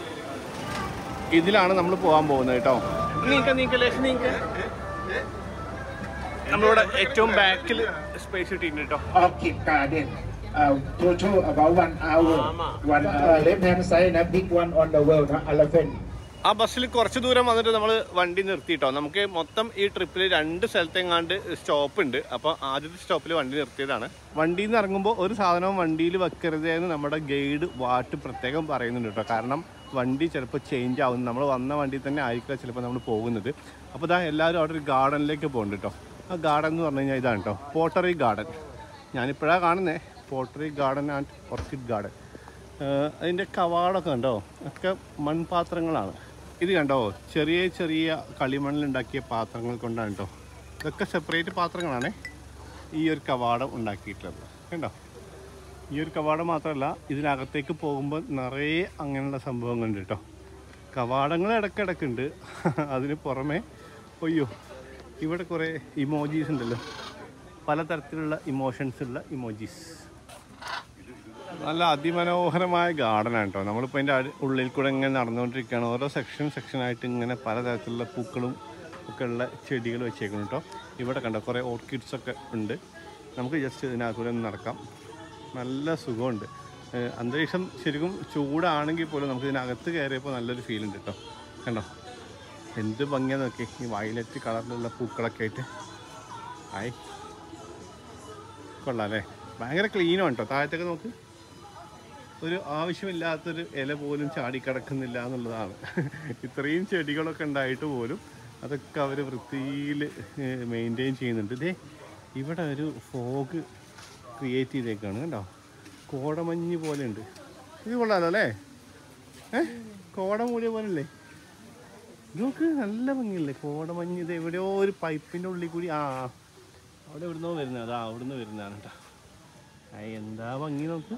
ഇതിലാണ് നമ്മൾ പോകാൻ പോകുന്നത് കേട്ടോ നീക്ക നീക്ക ലേശം നീക്ക നമ്മളിവിടെ ഏറ്റവും ബാക്കിൽ സ്പേസ് കിട്ടിയിട്ടുണ്ട് കേട്ടോ Orchid Garden. Uh, total about one hour. One uh, left hand side, and a big one on the world, huh? elephant. ആ ബസ്സിൽ കുറച്ച് ദൂരം വന്നിട്ട് നമ്മൾ വണ്ടി നിർത്തിയിട്ടോ നമുക്ക് മൊത്തം ഈ ട്രിപ്പിൽ രണ്ട് സ്ഥലത്തെങ്ങാണ്ട് സ്റ്റോപ്പ് ഉണ്ട് അപ്പോൾ ആദ്യത്തെ സ്റ്റോപ്പിൽ വണ്ടി നിർത്തിയതാണ് വണ്ടിയിൽ നിന്ന് ഇറങ്ങുമ്പോൾ ഒരു സാധനവും വണ്ടിയിൽ വെക്കരുത് എന്ന് നമ്മുടെ ഗൈഡ് വാട്ട് പ്രത്യേകം പറയുന്നുണ്ട് കേട്ടോ കാരണം വണ്ടി ചിലപ്പോൾ ചേഞ്ച് ആവുന്നു നമ്മൾ വന്ന വണ്ടിയിൽ തന്നെ ആയിരിക്കില്ല ചിലപ്പോൾ നമ്മൾ പോകുന്നത് അപ്പോൾ ഇതാ എല്ലാവരും അവിടെ ഒരു ഗാർഡനിലേക്ക് പോകുന്നുണ്ട് കേട്ടോ ആ ഗാർഡൻ എന്ന് പറഞ്ഞു കഴിഞ്ഞാൽ ഇതാണ് കേട്ടോ പോട്ടറി ഗാർഡൻ ഞാനിപ്പോഴാണ് കാണുന്നത് pottery garden and orchid garden ഏഹ് അതിൻ്റെ കവാടമൊക്കെ കണ്ടോ ഒക്കെ മൺപാത്രങ്ങളാണ് ഇത് കണ്ടോ ചെറിയ ചെറിയ കളിമണ്ണിലുണ്ടാക്കിയ പാത്രങ്ങൾ കൊണ്ടാണ് കേട്ടോ ഇതൊക്കെ സെപ്പറേറ്റ് പാത്രങ്ങളാണ് ഈ ഒരു കവാടം ഉണ്ടാക്കിയിട്ടുള്ളത് കണ്ടോ ഈ ഒരു കവാടം മാത്രമല്ല ഇതിനകത്തേക്ക് പോകുമ്പോൾ നിറയെ അങ്ങനെയുള്ള സംഭവങ്ങളുണ്ട് കേട്ടോ കവാടങ്ങൾ ഇടയ്ക്കിടയ്ക്കുണ്ട് അതിന് പുറമെ ഒയ്യോ ഇവിടെ കുറേ ഇമോജീസ് ഉണ്ടല്ലോ പലതരത്തിലുള്ള ഇമോഷൻസ് ഉള്ള ഇമോജീസ് നല്ല അതിമനോഹരമായ ഗാർഡനാണ് കേട്ടോ നമ്മളിപ്പോൾ അതിൻ്റെ അടി- ഉള്ളിൽ കൂടെ ഇങ്ങനെ നടന്നുകൊണ്ടിരിക്കുകയാണ് ഓരോ സെക്ഷൻ സെക്ഷനായിട്ട് ഇങ്ങനെ പലതരത്തിലുള്ള പൂക്കളും ഒക്കെ ഉള്ള ചെടികൾ വെച്ചേക്കുന്നു കേട്ടോ ഇവിടെ കണ്ടോ കുറേ ഓർക്കിഡ്സ് ഒക്കെ ഉണ്ട് നമുക്ക് ജസ്റ്റ് ഇതിനകത്തൂടെ ഒന്ന് നടക്കാം നല്ല സുഖമുണ്ട് ഏഹ് അന്തരീക്ഷം ശരിക്കും ചൂടാണെങ്കിൽ പോലും നമുക്ക് ഇതിനകത്ത് കയറിയപ്പോൾ നല്ലൊരു ഫീൽ ഉണ്ട് കേട്ടോ കണ്ടോ എന്ത് ഭംഗിയാന്ന് നോക്കി ഈ വയലറ്റ് കളറിലുള്ള പൂക്കളൊക്കെ ആയിട്ട് ആയി കൊള്ളാം അല്ലേ ഭയങ്കര ക്ലീനാണ് കേട്ടോ താഴത്തൊക്കെ നോക്ക് ഒരു ആവശ്യമില്ലാത്തൊരു ഇല പോലും ചാടിക്കിടക്കുന്നില്ല എന്നുള്ളതാണ് ഇത്രയും ചെടികളൊക്കെ ഉണ്ടായിട്ട് പോലും അതൊക്കെ അവർ വൃത്തിയിൽ മെയിൻറ്റെയിൻ ചെയ്യുന്നുണ്ട് ഇതേ ഇവിടെ ഒരു ഫോഗ് ക്രിയേറ്റ് ചെയ്തേക്കാണ് കണ്ടോ കോടമഞ്ഞ് പോലെ ഉണ്ട് ഇത് കൊള്ളാലോ അല്ലേ ഏ കോട മൂടിയ പോലെ അല്ലേ നോക്ക് നല്ല ഭംഗിയല്ലേ കോടമഞ്ഞ് ഇത് എവിടെയോ ഒരു പൈപ്പിൻ്റെ ഉള്ളിൽ കൂടി ആ അവിടെ എവിടുന്നോ വരുന്നത് അതാ അവിടുന്ന് വരുന്നതാണ് കേട്ടോ ആ എന്താ ഭംഗി നോക്ക്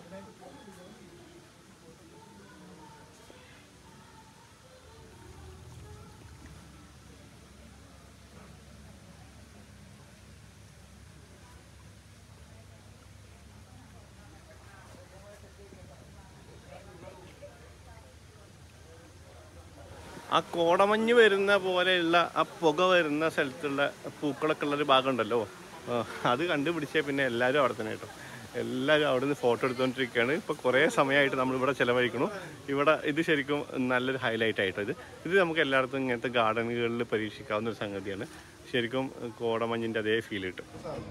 ആ കോടമഞ്ഞ് വരുന്ന പോലെയുള്ള ആ പുക വരുന്ന സ്ഥലത്തുള്ള പൂക്കളൊക്കെ ഉള്ളൊരു ഭാഗം ഉണ്ടല്ലോ ആ, അത് കണ്ടുപിടിച്ചേ പിന്നെ എല്ലാവരും അവിടെ തന്നെ കേട്ടോ എല്ലാവരും അവിടെ നിന്ന് ഫോട്ടോ എടുത്തുകൊണ്ടിരിക്കുകയാണ് ഇപ്പോൾ കുറേ സമയമായിട്ട് നമ്മളിവിടെ ചിലവഴിക്കണു ഇവിടെ ഇത് ശരിക്കും നല്ലൊരു ഹൈലൈറ്റ് ആയിട്ടോ ഇത് ഇത് നമുക്ക് എല്ലായിടത്തും ഇങ്ങനത്തെ ഗാർഡനുകളിൽ പരീക്ഷിക്കാവുന്ന ഒരു സംഗതിയാണ് ശരിക്കും കോടമഞ്ഞിൻ്റെ അതേ ഫീൽ കിട്ടും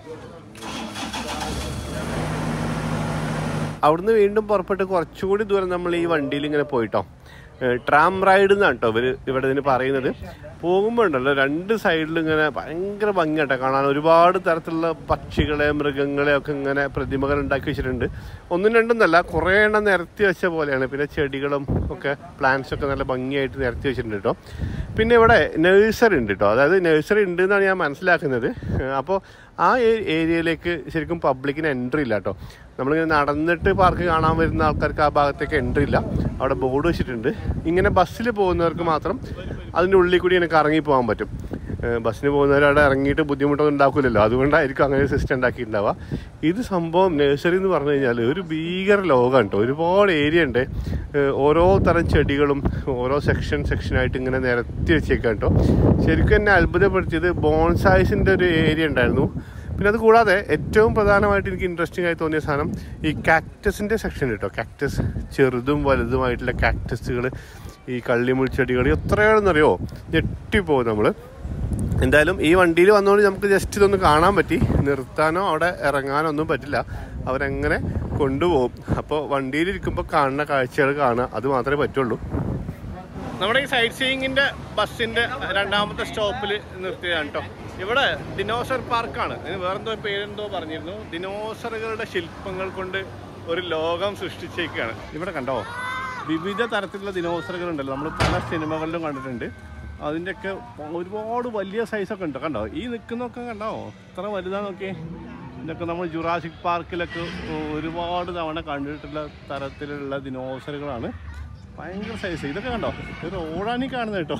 അവിടുന്ന് വീണ്ടും പുറപ്പെട്ട് കുറച്ചുകൂടി ദൂരം നമ്മൾ ഈ വണ്ടിയിൽ ഇങ്ങനെ പോയിട്ടോ ഏഹ് ട്രാം റൈഡ് എന്നാണ് കേട്ടോ ഇവർ ഇവിടെ ഇതിന് പറയുന്നത് പോകുമ്പോൾ ഉണ്ടല്ലോ രണ്ട് സൈഡിൽ ഇങ്ങനെ ഭയങ്കര ഭംഗിയാട്ടോ കാണാൻ ഒരുപാട് തരത്തിലുള്ള പക്ഷികളെ മൃഗങ്ങളെ ഒക്കെ ഇങ്ങനെ പ്രതിമകൾ ഉണ്ടാക്കി വെച്ചിട്ടുണ്ട് ഒന്നും രണ്ടൊന്നല്ല കുറേ എണ്ണം നിരത്തി വെച്ച പോലെയാണ് പിന്നെ ചെടികളും ഒക്കെ പ്ലാന്റ്സ് ഒക്കെ നല്ല ഭംഗിയായിട്ട് നിരത്തി വെച്ചിട്ടുണ്ട് കേട്ടോ പിന്നെ ഇവിടെ നഴ്സറി ഉണ്ട് കേട്ടോ അതായത് നഴ്സറി ഉണ്ട് എന്നാണ് ഞാൻ മനസ്സിലാക്കുന്നത് അപ്പോൾ ആ ഏ- ഏരിയയിലേക്ക് ശരിക്കും പബ്ലിക്കിന് എൻട്രി ഇല്ല കേട്ടോ നമ്മളിങ്ങനെ നടന്നിട്ട് പാർക്ക് കാണാൻ വരുന്ന ആൾക്കാർക്ക് ആ ഭാഗത്തേക്ക് എൻട്രി ഇല്ല അവിടെ ബോർഡ് വെച്ചിട്ടുണ്ട് ഇങ്ങനെ ബസ്സിൽ പോകുന്നവർക്ക് മാത്രം അതിൻ്റെ ഉള്ളിൽ കൂടി എനിക്ക് ഇറങ്ങി പോകാൻ പറ്റും ഏഹ് ബസ്സിന് പോകുന്നവർ അവിടെ ഇറങ്ങിയിട്ട് ബുദ്ധിമുട്ടൊന്നും ഉണ്ടാക്കില്ലല്ലോ അതുകൊണ്ടായിരിക്കും അങ്ങനെ സിസ്റ്റം ഉണ്ടാക്കിയിട്ടുണ്ടാവുക ഇത് സംഭവം നഴ്സറി എന്ന് പറഞ്ഞു കഴിഞ്ഞാൽ ഒരു ഭീകര ലോകമാണ് കേട്ടോ ഒരുപാട് ഏരിയ ഉണ്ട് ഏഹ് ഓരോ തരം ചെടികളും ഓരോ സെക്ഷൻ സെക്ഷനായിട്ട് ഇങ്ങനെ നിരത്തി വെച്ചേക്കാം കേട്ടോ ശരിക്കും എന്നെ അത്ഭുതപ്പെടുത്തിയത് ബോൺസായ്സിൻ്റെ ഒരു ഏരിയ ഉണ്ടായിരുന്നു പിന്നെ അത് കൂടാതെ ഏറ്റവും പ്രധാനമായിട്ട് എനിക്ക് ഇൻട്രസ്റ്റിംഗ് ആയി തോന്നിയ സാധനം ഈ കാക്ടസിൻ്റെ സെക്ഷൻ കേട്ടോ കാക്ടസ് ചെറുതും വലുതുമായിട്ടുള്ള കാക്ടസുകൾ ഈ കള്ളിമുൾച്ചെടികൾ എത്രയാണെന്നറിയോ ഞെട്ടിപ്പോകും നമ്മൾ എന്തായാലും ഈ വണ്ടിയിൽ വന്നുകൊണ്ട് നമുക്ക് ജസ്റ്റ് ഇതൊന്ന് കാണാൻ പറ്റി നിർത്താനോ അവിടെ ഇറങ്ങാനോ ഒന്നും പറ്റില്ല അവരെങ്ങനെ കൊണ്ടുപോകും അപ്പോൾ വണ്ടിയിലിരിക്കുമ്പോൾ കാണുന്ന കാഴ്ചകൾ കാണുക അത് മാത്രമേ പറ്റുള്ളൂ നമ്മുടെ ഈ സൈറ്റ് സീയിങ്ങിന്റെ ബസ്സിന്റെ രണ്ടാമത്തെ സ്റ്റോപ്പിൽ നിർത്തിയതാണ് കേട്ടോ ഇവിടെ ദിനോസർ പാർക്കാണ് ഇതിന് വേറെന്തോ പേരെന്തോ പറഞ്ഞിരുന്നു ദിനോസറുകളുടെ ശില്പങ്ങൾ കൊണ്ട് ഒരു ലോകം സൃഷ്ടിച്ചേക്കാണ് ഇവിടെ കണ്ടോ വിവിധ തരത്തിലുള്ള ദിനോസറുകൾ ഉണ്ടല്ലോ നമ്മൾ പല സിനിമകളിലും കണ്ടിട്ടുണ്ട് അതിൻ്റെയൊക്കെ ഒരുപാട് വലിയ സൈസൊക്കെ ഉണ്ട് കണ്ടോ ഈ നിൽക്കുന്നതൊക്കെ കണ്ടോ ഇത്ര വലുതാ നോക്കിയേ ഇതൊക്കെ നമ്മൾ ജുറാസിക് പാർക്കിലൊക്കെ ഒരുപാട് തവണ കണ്ടിട്ടുള്ള തരത്തിലുള്ള ദിനോസറുകളാണ് ഭയങ്കര സൈസ് ഇതൊക്കെ കണ്ടോ ഇത് റോഡാണ് ഈ കാണുന്നത് കേട്ടോ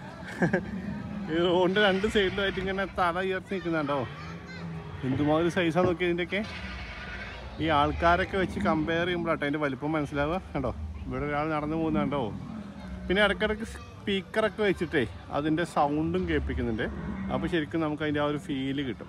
ഈ റോഡിൻ്റെ രണ്ട് സൈഡിലുമായിട്ട് ഇങ്ങനെ തല ഉയർത്തി നിൽക്കുന്നുണ്ടോ എന്തുമാതിരി സൈസാണ് നോക്കി ഇതിൻ്റെയൊക്കെ ഈ ആൾക്കാരൊക്കെ വെച്ച് കമ്പയർ ചെയ്യുമ്പോഴാട്ടോ അതിൻ്റെ വലിപ്പം മനസ്സിലാവുക കണ്ടോ ഇവിടെ ഒരാൾ നടന്നു പോകുന്നുണ്ടോ പിന്നെ ഇടയ്ക്കിടയ്ക്ക് സ്പീക്കറൊക്കെ വെച്ചിട്ടേ അതിൻ്റെ സൗണ്ടും കേൾപ്പിക്കുന്നുണ്ട് അപ്പോൾ ശരിക്കും നമുക്ക് അതിൻ്റെ ആ ഒരു ഫീല് കിട്ടും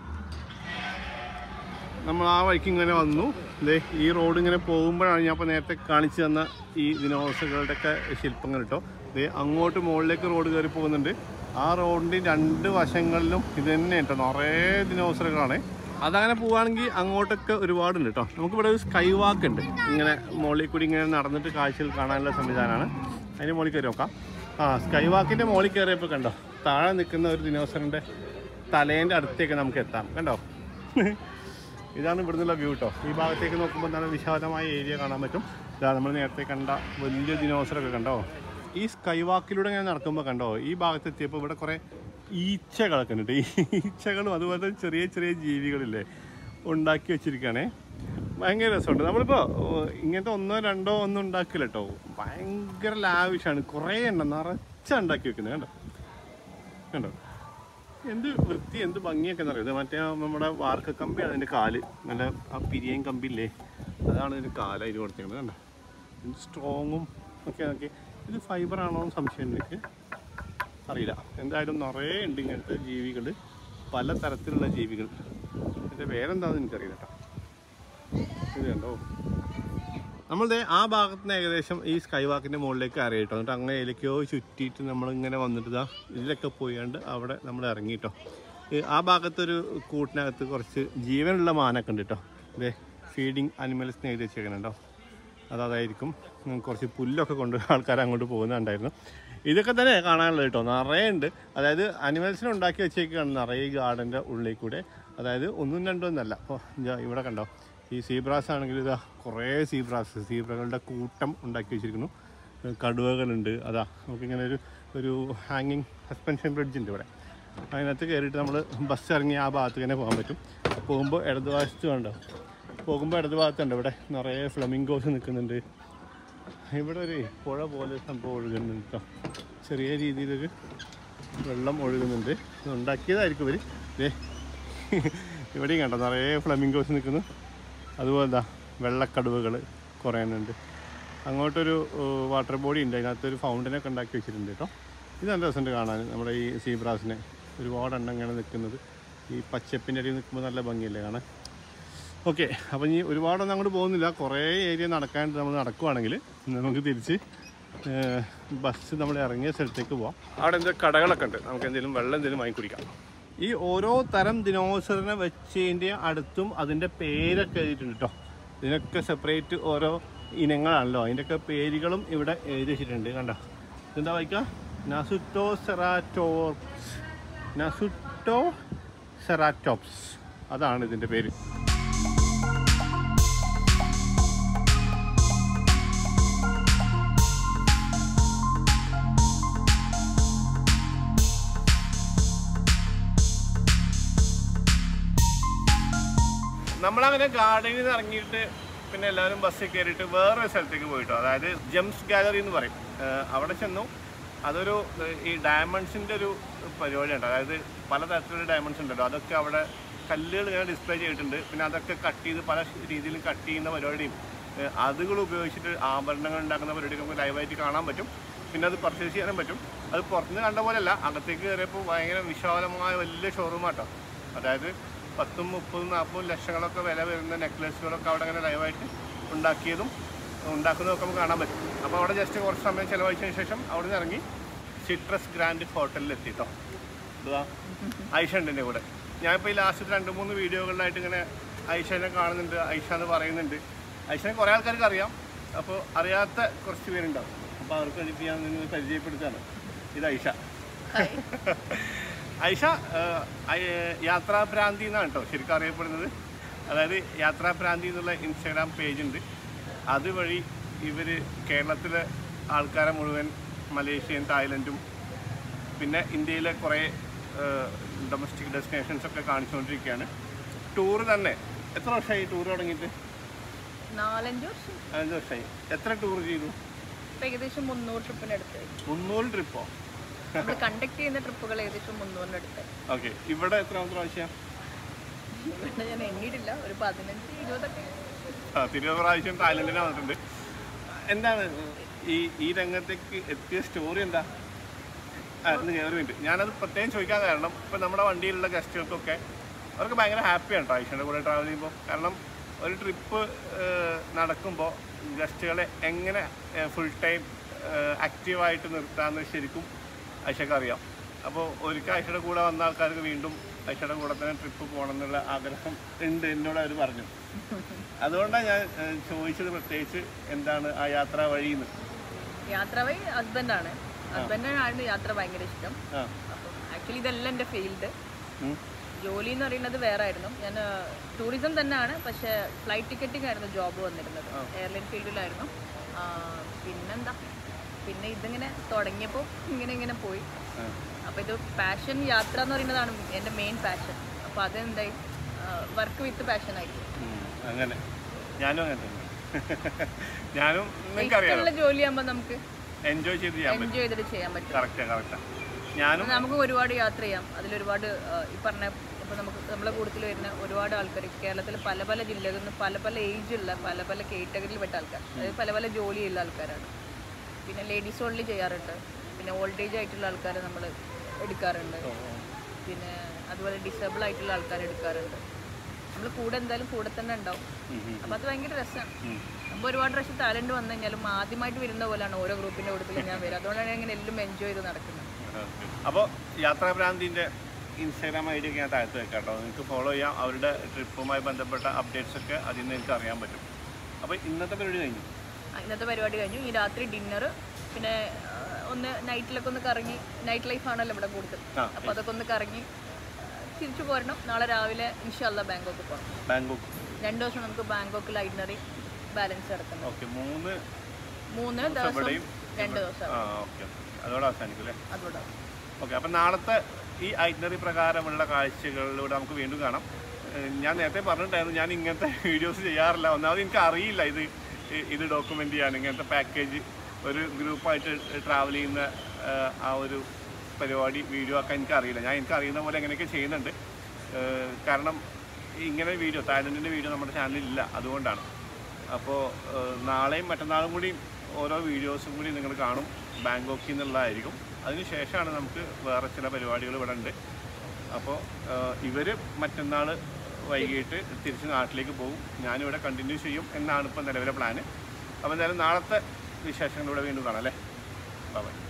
നമ്മൾ ആ വഴിക്ക് ഇങ്ങനെ വന്നു ദേ ഈ റോഡ് ഇങ്ങനെ പോകുമ്പോഴാണ് ഞാൻ ഇപ്പോൾ നേരത്തെ കാണിച്ചു തന്ന ഈ ദിനോസകളുടെ ഒക്കെ ശില്പങ്ങൾ കേട്ടോ ദേ അങ്ങോട്ട് മുകളിലേക്ക് റോഡ് കയറി പോകുന്നുണ്ട് ആ റോഡിൻ്റെ രണ്ട് വശങ്ങളിലും ഇത് തന്നെ കേട്ടോ നിറയെ ദിനോസറുകളാണ് അതങ്ങനെ പോവുകയാണെങ്കിൽ അങ്ങോട്ടൊക്കെ ഒരുപാടുണ്ട് കേട്ടോ നമുക്കിവിടെ ഒരു സ്കൈ വാക്ക് ഉണ്ട് ഇങ്ങനെ മുകളിൽ കൂടി ഇങ്ങനെ നടന്നിട്ട് കാഴ്ചകൾ കാണാനുള്ള സംവിധാനമാണ് അതിൻ്റെ മുകളിൽ കയറി നോക്കാം ആ സ്കൈ വാക്കിൻ്റെ മുകളിൽ കയറിയപ്പോൾ കണ്ടോ താഴെ നിൽക്കുന്ന ഒരു ദിനോസറിൻ്റെ തലേൻ്റെ അടുത്തേക്ക് നമുക്ക് എത്താം കണ്ടോ ഇതാണ് ഇവിടുന്നുള്ള വ്യൂ കേട്ടോ ഈ ഭാഗത്തേക്ക് നോക്കുമ്പോൾ നല്ല വിശാലമായ ഏരിയ കാണാൻ പറ്റും ഇതാ നമ്മൾ നേരത്തെ കണ്ട വലിയ ദിനോസറൊക്കെ കണ്ടോ ഈ സ്കൈ വാക്കിലൂടെ ഇങ്ങനെ നടക്കുമ്പോൾ കണ്ടോ ഈ ഭാഗത്ത് എത്തിയപ്പോൾ ഇവിടെ കുറേ ഈച്ചകളൊക്കെ ഉണ്ട് ഈ ഈച്ചകളും അതുപോലെ ചെറിയ ചെറിയ ജീവികളില്ലേ ഉണ്ടാക്കി വെച്ചിരിക്കുകയാണേ ഭയങ്കര രസമുണ്ട് നമ്മളിപ്പോൾ ഇങ്ങനത്തെ ഒന്നോ രണ്ടോ ഒന്നും ഉണ്ടാക്കില്ല കേട്ടോ ഭയങ്കര ലാവിഷാണ് കുറേ എണ്ണം നിറച്ച ഉണ്ടാക്കി വെക്കുന്നത് കണ്ടോ കണ്ടോ എന്ത് വൃത്തി എന്ത് ഭംഗിയൊക്കെ എന്നറിയാം ഇത് മറ്റേ ആ നമ്മുടെ വാർക്ക കമ്പിയാണ് അതിൻ്റെ കാല് നല്ല ആ പിരിയൻ കമ്പില്ലേ അതാണ് ഇതിൻ്റെ കാല ഇത് കൊടുത്തേക്കുന്നത് കണ്ടോ ഇത് സ്ട്രോങ്ങും ഒക്കെ നോക്കി ഇത് ഫൈബർ ആണോ എന്ന് സംശയം എനിക്ക് അറിയില്ല എന്തായാലും നിറയെ ഉണ്ട് ഇങ്ങനത്തെ ജീവികൾ പല തരത്തിലുള്ള ജീവികൾ ഇതിൻ്റെ പേരെന്താണെന്ന് എനിക്കറിയില്ല കേട്ടോ ഇത് കണ്ടോ നമ്മൾ ദേ ആ ഭാഗത്ത് നിന്ന് ഏകദേശം ഈ സ്കൈ വാക്കിൻ്റെ മുകളിലേക്ക് അറിയിട്ടോ എന്നിട്ട് അങ്ങനെ ഏലക്കോ ചുറ്റിയിട്ട് നമ്മളിങ്ങനെ വന്നിട്ട് ഇതാ ഇതിലൊക്കെ പോയാണ്ട് അവിടെ നമ്മൾ ഇറങ്ങിയിട്ടോ ഈ ആ ഭാഗത്തൊരു കൂട്ടിനകത്ത് കുറച്ച് ജീവനുള്ള മാനൊക്കെ ഉണ്ട് കേട്ടോ ഇതേ ഫീഡിങ് അനിമൽസിന് എഴുതി വെച്ചേക്കുന്നുണ്ടോ അതായിരിക്കും ഉം, കുറച്ച് പുല്ലൊക്കെ കൊണ്ട് ആൾക്കാർ അങ്ങോട്ട് പോകുന്നുണ്ടായിരുന്നു ഇതൊക്കെ തന്നെ കാണാനുള്ളത് കേട്ടോ നിറയെ ഉണ്ട് അതായത് അനിമൽസിനെ ഉണ്ടാക്കി വെച്ചേക്കാണ് നിറയെ ഈ ഗാർഡൻ്റെ ഉള്ളിൽ കൂടെ അതായത് ഒന്നും രണ്ടും ഒന്നല്ല അപ്പോൾ ഇവിടെ കണ്ടോ ഈ സീബ്രാസ് ആണെങ്കിൽ ഇതാ കുറേ സീബ്രാസ് സീബ്രകളുടെ കൂട്ടം ഉണ്ടാക്കി വെച്ചിരിക്കുന്നു കടുവകളുണ്ട് അതാ നമുക്കിങ്ങനെ ഒരു ഒരു ഹാങ്ങിങ് സസ്പെൻഷൻ ബ്രിഡ്ജ് ഉണ്ട് ഇവിടെ അതിനകത്ത് കയറിയിട്ട് നമ്മൾ ബസ് ഇറങ്ങി ആ ഭാഗത്ത് തന്നെ പോകാൻ പറ്റും പോകുമ്പോൾ ഇടതുവശത്ത് കണ്ടോ പോകുമ്പോൾ ഇടതുഭാഗത്തുണ്ട് ഇവിടെ നിറയെ ഫ്ലമിംഗോസ് നിൽക്കുന്നുണ്ട് ഇവിടെ ഒരു പുഴ പോലെ സംഭവം ഒഴുകുന്നുണ്ട് കേട്ടോ ചെറിയ രീതിയിലൊരു വെള്ളം ഒഴുകുന്നുണ്ട് ഇത് ഉണ്ടാക്കിയതായിരിക്കും ഇവർ ദേ ഇവിടെയും കണ്ടോ നിറയെ ഫ്ലമിംഗോസ് നിൽക്കുന്നു അതുപോലെ എന്താ വെള്ളക്കടുവകൾ കുറേ എണ്ണുണ്ട് അങ്ങോട്ടൊരു ഏഹ്, വാട്ടർ ബോഡി ഉണ്ട് അതിനകത്തൊരു ഫൗണ്ടനൊക്കെ ഉണ്ടാക്കി വെച്ചിട്ടുണ്ട് കേട്ടോ ഇത് നല്ല രസമുണ്ട് കാണാൻ നമ്മുടെ ഈ സീബ്രാസിനെ ഒരുപാട് എണ്ണം ഇങ്ങനെ നിൽക്കുന്നത് ഈ പച്ചപ്പിൻ്റെ അടിയിൽ നിൽക്കുമ്പോൾ നല്ല ഭംഗിയല്ലേ കാണാൻ ഓക്കെ അപ്പം ഇനി ഒരുപാടൊന്നും അങ്ങോട്ട് പോകുന്നില്ല കുറേ ഏരിയ നടക്കാണ്ട് നമ്മൾ നടക്കുവാണെങ്കിൽ നമുക്ക് തിരിച്ച് ഏഹ്, ബസ് നമ്മൾ ഇറങ്ങിയ സ്ഥലത്തേക്ക് പോവാം അവിടെ എന്തോ കടകളൊക്കെ ഉണ്ട് നമുക്ക് എന്തെങ്കിലും വെള്ളം എന്തെങ്കിലും വാങ്ങി കുടിക്കാം ഈ ഓരോ തരം ദിനോസറിനെ വെച്ചതിൻ്റെ അടുത്തും അതിൻ്റെ പേരൊക്കെ എഴുതിയിട്ടുണ്ട് കേട്ടോ ഇതിനൊക്കെ സെപ്പറേറ്റ് ഓരോ ഇനങ്ങളാണല്ലോ അതിൻ്റെയൊക്കെ പേരുകളും ഇവിടെ എഴുതി വെച്ചിട്ടുണ്ട് കണ്ടോ ഇതെന്താ വായിക്കാം നസുട്ടോ സെറാറ്റോപ്സ് നസുട്ടോ സെറാറ്റോപ്സ് അതാണ് ഇതിൻ്റെ പേര് നമ്മളങ്ങനെ ഗാർഡനിൽ നിന്ന് ഇറങ്ങിയിട്ട് പിന്നെ എല്ലാവരും ബസ്സിൽ കയറിയിട്ട് വേറൊരു സ്ഥലത്തേക്ക് പോയിട്ടോ അതായത് ജെംസ് ഗാലറി എന്ന് പറയും ഏഹ് അവിടെ ചെന്നു അതൊരു ഏഹ് ഈ ഡയമണ്ട്സിൻ്റെ ഒരു പരിപാടിയുണ്ട് അതായത് പലതരത്തിലുള്ള ഡയമണ്ട്സ് ഉണ്ടല്ലോ അതൊക്കെ അവിടെ കല്ലുകൾ ഇങ്ങനെ ഡിസ്പ്ലേ ചെയ്തിട്ടുണ്ട് പിന്നെ അതൊക്കെ കട്ട് ചെയ്ത് പല രീതിയിലും കട്ട് ചെയ്യുന്ന പരിപാടിയും ഏഹ് അതുകൾ ഉപയോഗിച്ചിട്ട് ആഭരണങ്ങൾ ഉണ്ടാക്കുന്ന പരിപാടിയൊക്കെ നമുക്ക് ലൈവായിട്ട് കാണാൻ പറ്റും പിന്നെ അത് പർച്ചേസ് ചെയ്യാനും പറ്റും അത് പുറത്തുനിന്ന് കണ്ട പോലെയല്ല അകത്തേക്ക് കയറിയപ്പോൾ ഭയങ്കര വിശാലമായ വലിയ ഷോറൂമാട്ടോ അതായത് പത്തും മുപ്പതും നാൽപ്പതും ലക്ഷങ്ങളൊക്കെ വില വരുന്ന നെക്ലസുകളൊക്കെ അവിടെ അങ്ങനെ ലൈവായിട്ട് ഉണ്ടാക്കിയതും ഉണ്ടാക്കുന്നതൊക്കെ നമുക്ക് കാണാൻ പറ്റും അപ്പോൾ അവിടെ ജസ്റ്റ് കുറച്ച് സമയം ചിലവഴിച്ചതിന് ശേഷം അവിടെ നിന്ന് ഇറങ്ങി സിട്രസ് ഗ്രാൻഡ് ഹോട്ടലിൽ എത്തിട്ടോ ഇതാ ഐഷ ഉണ്ട് എൻ്റെ കൂടെ ഞാനിപ്പോൾ ഈ ലാസ്റ്റ് രണ്ട് മൂന്ന് വീഡിയോകളിലായിട്ട് ഇങ്ങനെ ഐഷനെ കാണുന്നുണ്ട് ഐഷ എന്ന് പറയുന്നുണ്ട് ഐഷനെ കുറേ ആൾക്കാർക്ക് അറിയാം അപ്പോൾ അറിയാത്ത കുറച്ച് പേരുണ്ടാവും അപ്പോൾ അവർക്ക് വേണ്ടിയിട്ട് ഞാൻ നിങ്ങൾ പരിചയപ്പെടുത്തുകയാണ് ഇത് ഐഷ ഐഷ ഏഹ്, ഐ- യാത്രാഭ്രാന്തി എന്നാണ് കേട്ടോ ശരിക്കും അറിയപ്പെടുന്നത് അതായത് യാത്രാഭ്രാന്തി എന്നുള്ള ഇൻസ്റ്റാഗ്രാം പേജ് ഉണ്ട് അതുവഴി ഇവർ കേരളത്തിലെ ആൾക്കാരെ മുഴുവൻ മലേഷ്യയും തായ്ലൻഡും പിന്നെ ഇന്ത്യയിലെ കുറേ ഡൊമസ്റ്റിക് ഡെസ്റ്റിനേഷൻസ് ഒക്കെ കാണിച്ചുകൊണ്ടിരിക്കുകയാണ് ടൂർ തന്നെ എത്ര വർഷമായി ടൂർ തുടങ്ങിയിട്ട് നാലഞ്ച് വർഷം അഞ്ച് വർഷമായി എത്ര ടൂർ ചെയ്തു ഇപ്പൊ ഏകദേശം മുന്നൂറ് ട്രിപ്പിനടുത്ത് മുന്നൂറ് ട്രിപ്പോ നമ്മൾ കണ്ടക്ട് ചെയ്യുന്ന ട്രിപ്പുകൾ ഏകദേശം മുന്നൂറിനടുത്ത് ഓക്കെ ഇവിടെ എത്രാമത്തെ പ്രാവശ്യം ഇവിടെ ഞാൻ എണ്ണിയിട്ടില്ല ഒരു പതിനഞ്ച് ഇരുപതൊക്കെ ആ, തിരുവനന്തപുരം പ്രാവശ്യം തായ്ലൻഡിന് വന്നിട്ടുണ്ട് എന്താണ് ഈ ഈ രംഗത്തേക്ക് എത്തിയ സ്റ്റോറി എന്താ ആ, ഒന്ന് ഞാൻ ഒരു മിനിറ്റ് ഞാനത് പ്രത്യേകം ചോദിക്കാൻ കാരണം ഇപ്പം നമ്മുടെ വണ്ടിയിലുള്ള ഗസ്റ്റുകൾക്കൊക്കെ അവർക്ക് ഭയങ്കര ഹാപ്പിയാണ് കേട്ടോ ഐഷയുടെ കൂടെ ട്രാവൽ ചെയ്യുമ്പോൾ കാരണം ഒരു ട്രിപ്പ് നടക്കുമ്പോൾ ഗസ്റ്റുകളെ എങ്ങനെ ഫുൾ ടൈം ആക്റ്റീവായിട്ട് നിർത്താമെന്ന് ശരിക്കും ഐഷക്ക് അറിയാം അപ്പോൾ ഒരിക്കൽ ഐഷയുടെ കൂടെ വന്ന ആൾക്കാർക്ക് വീണ്ടും ഐഷയുടെ കൂടെ തന്നെ ട്രിപ്പ് പോകണം എന്നുള്ള ആഗ്രഹം ഉണ്ട് എന്നോട് അവർ പറഞ്ഞു അതുകൊണ്ടാണ് ഞാൻ ഏഹ്, ചോദിച്ചത് പ്രത്യേകിച്ച് എന്താണ് ആ യാത്രാ വഴിന്ന് യാത്ര വഴി ഹസ്ബൻഡാണ് ഹസ്ബൻഡിനാണ് യാത്ര ഭയങ്കര ഇഷ്ടം ആ അപ്പം ആക്ച്വലി ഇതല്ല എൻ്റെ ഫീൽഡ് ഉം. ജോലി എന്ന് പറയുന്നത് വേറെ ആയിരുന്നു ഞാൻ ടൂറിസം തന്നെയാണ് പക്ഷേ ഫ്ലൈറ്റ് ടിക്കറ്റിംഗ് ആയിരുന്നു ജോബ് വന്നിരുന്നത് എയർലൈൻ ഫീൽഡിലായിരുന്നു ആ, പിന്നെന്താ പിന്നെ ഇതിങ്ങനെ തുടങ്ങിയപ്പോൾ ഇങ്ങനെ ഇങ്ങനെ പോയി ആ. അപ്പോൾ ഇത് പാഷൻ യാത്ര എന്ന് പറയുന്നതാണ് എൻ്റെ മെയിൻ പാഷൻ അപ്പോൾ അതെന്തായി വർക്ക് വിത്ത് പാഷൻ ആയിരിക്കും ഉം, അങ്ങനെ ഞാനും അങ്ങനെ തന്നെ ഞാനും നിങ്ങൾക്കറിയാലോ ഇഷ്ടമുള്ള ജോലിയാകുമ്പോൾ നമുക്ക് എൻജോയ് ചെയ്ത് ചെയ്യാൻ പറ്റും എൻജോയ് ചെയ്തിട്ട് ചെയ്യാൻ പറ്റും കറക്റ്റാ കറക്റ്റാ ഞാനും നമുക്ക് ഒരുപാട് യാത്ര ചെയ്യാം അതിലൊരുപാട് ആ, ഈ പറഞ്ഞ ഇപ്പോൾ നമുക്ക് നമ്മളെ കൂട്ടത്തിൽ വരുന്ന ഒരുപാട് ആൾക്കാർ കേരളത്തിൽ പല പല ജില്ലകളിൽ നിന്ന് പല പല ഏജുള്ള പല പല കാറ്റഗറിയിൽ പെട്ട ആൾക്കാർ അതായത് പല പല ജോലിയുള്ള ആൾക്കാരാണ് പിന്നെ ലേഡീസ് ഓൺലി ചെയ്യാറുണ്ട് പിന്നെ ഓൾഡ് ഏജ് ആയിട്ടുള്ള ആൾക്കാരെ നമ്മൾ എടുക്കാറുണ്ട് പിന്നെ അതുപോലെ ഡിസേബിൾ ആയിട്ടുള്ള ആൾക്കാർ എടുക്കാറുണ്ട് നമ്മൾ കൂടെ എന്തായാലും കൂടെ തന്നെ ഉണ്ടാവും അപ്പോൾ അത് ഭയങ്കര രസമാണ് നമ്മൾ ഒരുപാട് പ്രാവശ്യം ടാലൻറ്റ് വന്നു കഴിഞ്ഞാലും ആദ്യമായിട്ട് വരുന്ന പോലെയാണ് ഓരോ ഗ്രൂപ്പിൻ്റെ കൂട്ടത്തിൽ ഞാൻ വരും അതുകൊണ്ടാണ് ഞാൻ ഇങ്ങനെ എല്ലാം എൻജോയ് ചെയ്ത് നടക്കുന്നത് അപ്പോൾ യാത്രാഭ്രാന്തിൻ്റെ ഇൻസ്റ്റാഗ്രാം ഐ ഡി ഒക്കെ ഞാൻ താഴത്ത് വെക്കാം കേട്ടോ നിങ്ങൾക്ക് ഫോളോ ചെയ്യാം അവരുടെ ട്രിപ്പുമായി ബന്ധപ്പെട്ട അപ്ഡേറ്റ്സ് ഒക്കെ അതിൽ നിന്ന് നിങ്ങൾക്ക് അറിയാൻ പറ്റും അപ്പോൾ ഇന്നത്തെ പരിപാടി കഴിഞ്ഞു ആ, ഇന്നത്തെ പരിപാടി കഴിഞ്ഞു ഈ രാത്രി ഡിന്നർ പിന്നെ ആ, ഒന്ന് നൈറ്റിലൊക്കെ ഒന്ന് കറങ്ങി നൈറ്റ് ലൈഫ് ആണല്ലോ ഇവിടെ കൂടുതൽ ആ, അപ്പോൾ അതൊക്കെ ഒന്ന് കറങ്ങി ആ, തിരിച്ചു പോരണം നാളെ രാവിലെ ഇൻഷല്ല ബാങ്കോക്ക് പോകണം ബാങ്കോക്ക് രണ്ട് ദിവസം നമുക്ക് ബാങ്കോക്കിൽ ഐഡിനറി ബാലൻസ് കിടക്കണം ഓക്കെ മൂന്ന് മൂന്ന് ദിവസം ദിവസം ഇവിടെയും രണ്ട് ദിവസം ആ ഓക്കെ അതോടെ അവസാനിക്കും അല്ലേ അതുകൊണ്ട് ഓക്കെ അപ്പം നാളത്തെ ഈ ഐറ്റിനറി പ്രകാരമുള്ള കാഴ്ചകളിലൂടെ നമുക്ക് വീണ്ടും കാണാം ഏഹ് ഞാൻ നേരത്തെ പറഞ്ഞിട്ടായിരുന്നു ഞാൻ ഇങ്ങനത്തെ വീഡിയോസ് ചെയ്യാറില്ല ഒന്നാമത് എനിക്ക് അറിയില്ല ഇത് ഇ- ഇത് ഡോക്യുമെൻ്റ് ചെയ്യാൻ ഇങ്ങനത്തെ പാക്കേജ് ഒരു ഗ്രൂപ്പായിട്ട് ട്രാവൽ ചെയ്യുന്ന ഏഹ് ആ ഒരു പരിപാടി വീഡിയോ ആക്കാൻ എനിക്ക് അറിയില്ല ഞാൻ എനിക്ക് അറിയുന്ന പോലെ എങ്ങനെയൊക്കെ ചെയ്യുന്നുണ്ട് ഏഹ് കാരണം ഇങ്ങനെ വീഡിയോ തായ്ലൻഡിൻ്റെ വീഡിയോ നമ്മുടെ ചാനലിൽ ഇല്ല അതുകൊണ്ടാണ് അപ്പോൾ നാളെയും മറ്റന്നാളും കൂടി ഓരോ വീഡിയോസും കൂടി നിങ്ങൾ കാണും ബാങ്കോക്കിൽ നിന്നുള്ളതായിരിക്കും അതിന് ശേഷമാണ് നമുക്ക് വേറെ ചില പരിപാടികൾ ഇവിടെ ഉണ്ട് അപ്പോൾ ഇവർ മറ്റന്നാൾ വൈകിട്ട് തിരിച്ച് നാട്ടിലേക്ക് പോകും ഞാനിവിടെ കണ്ടിന്യൂ ചെയ്യും എന്നാണ് ഇപ്പോൾ നിലവിലെ പ്ലാന് അപ്പോൾ എന്തായാലും നാളത്തെ വിശേഷങ്ങളിലൂടെ വീണ്ടും കാണാം അല്ലേ ബൈ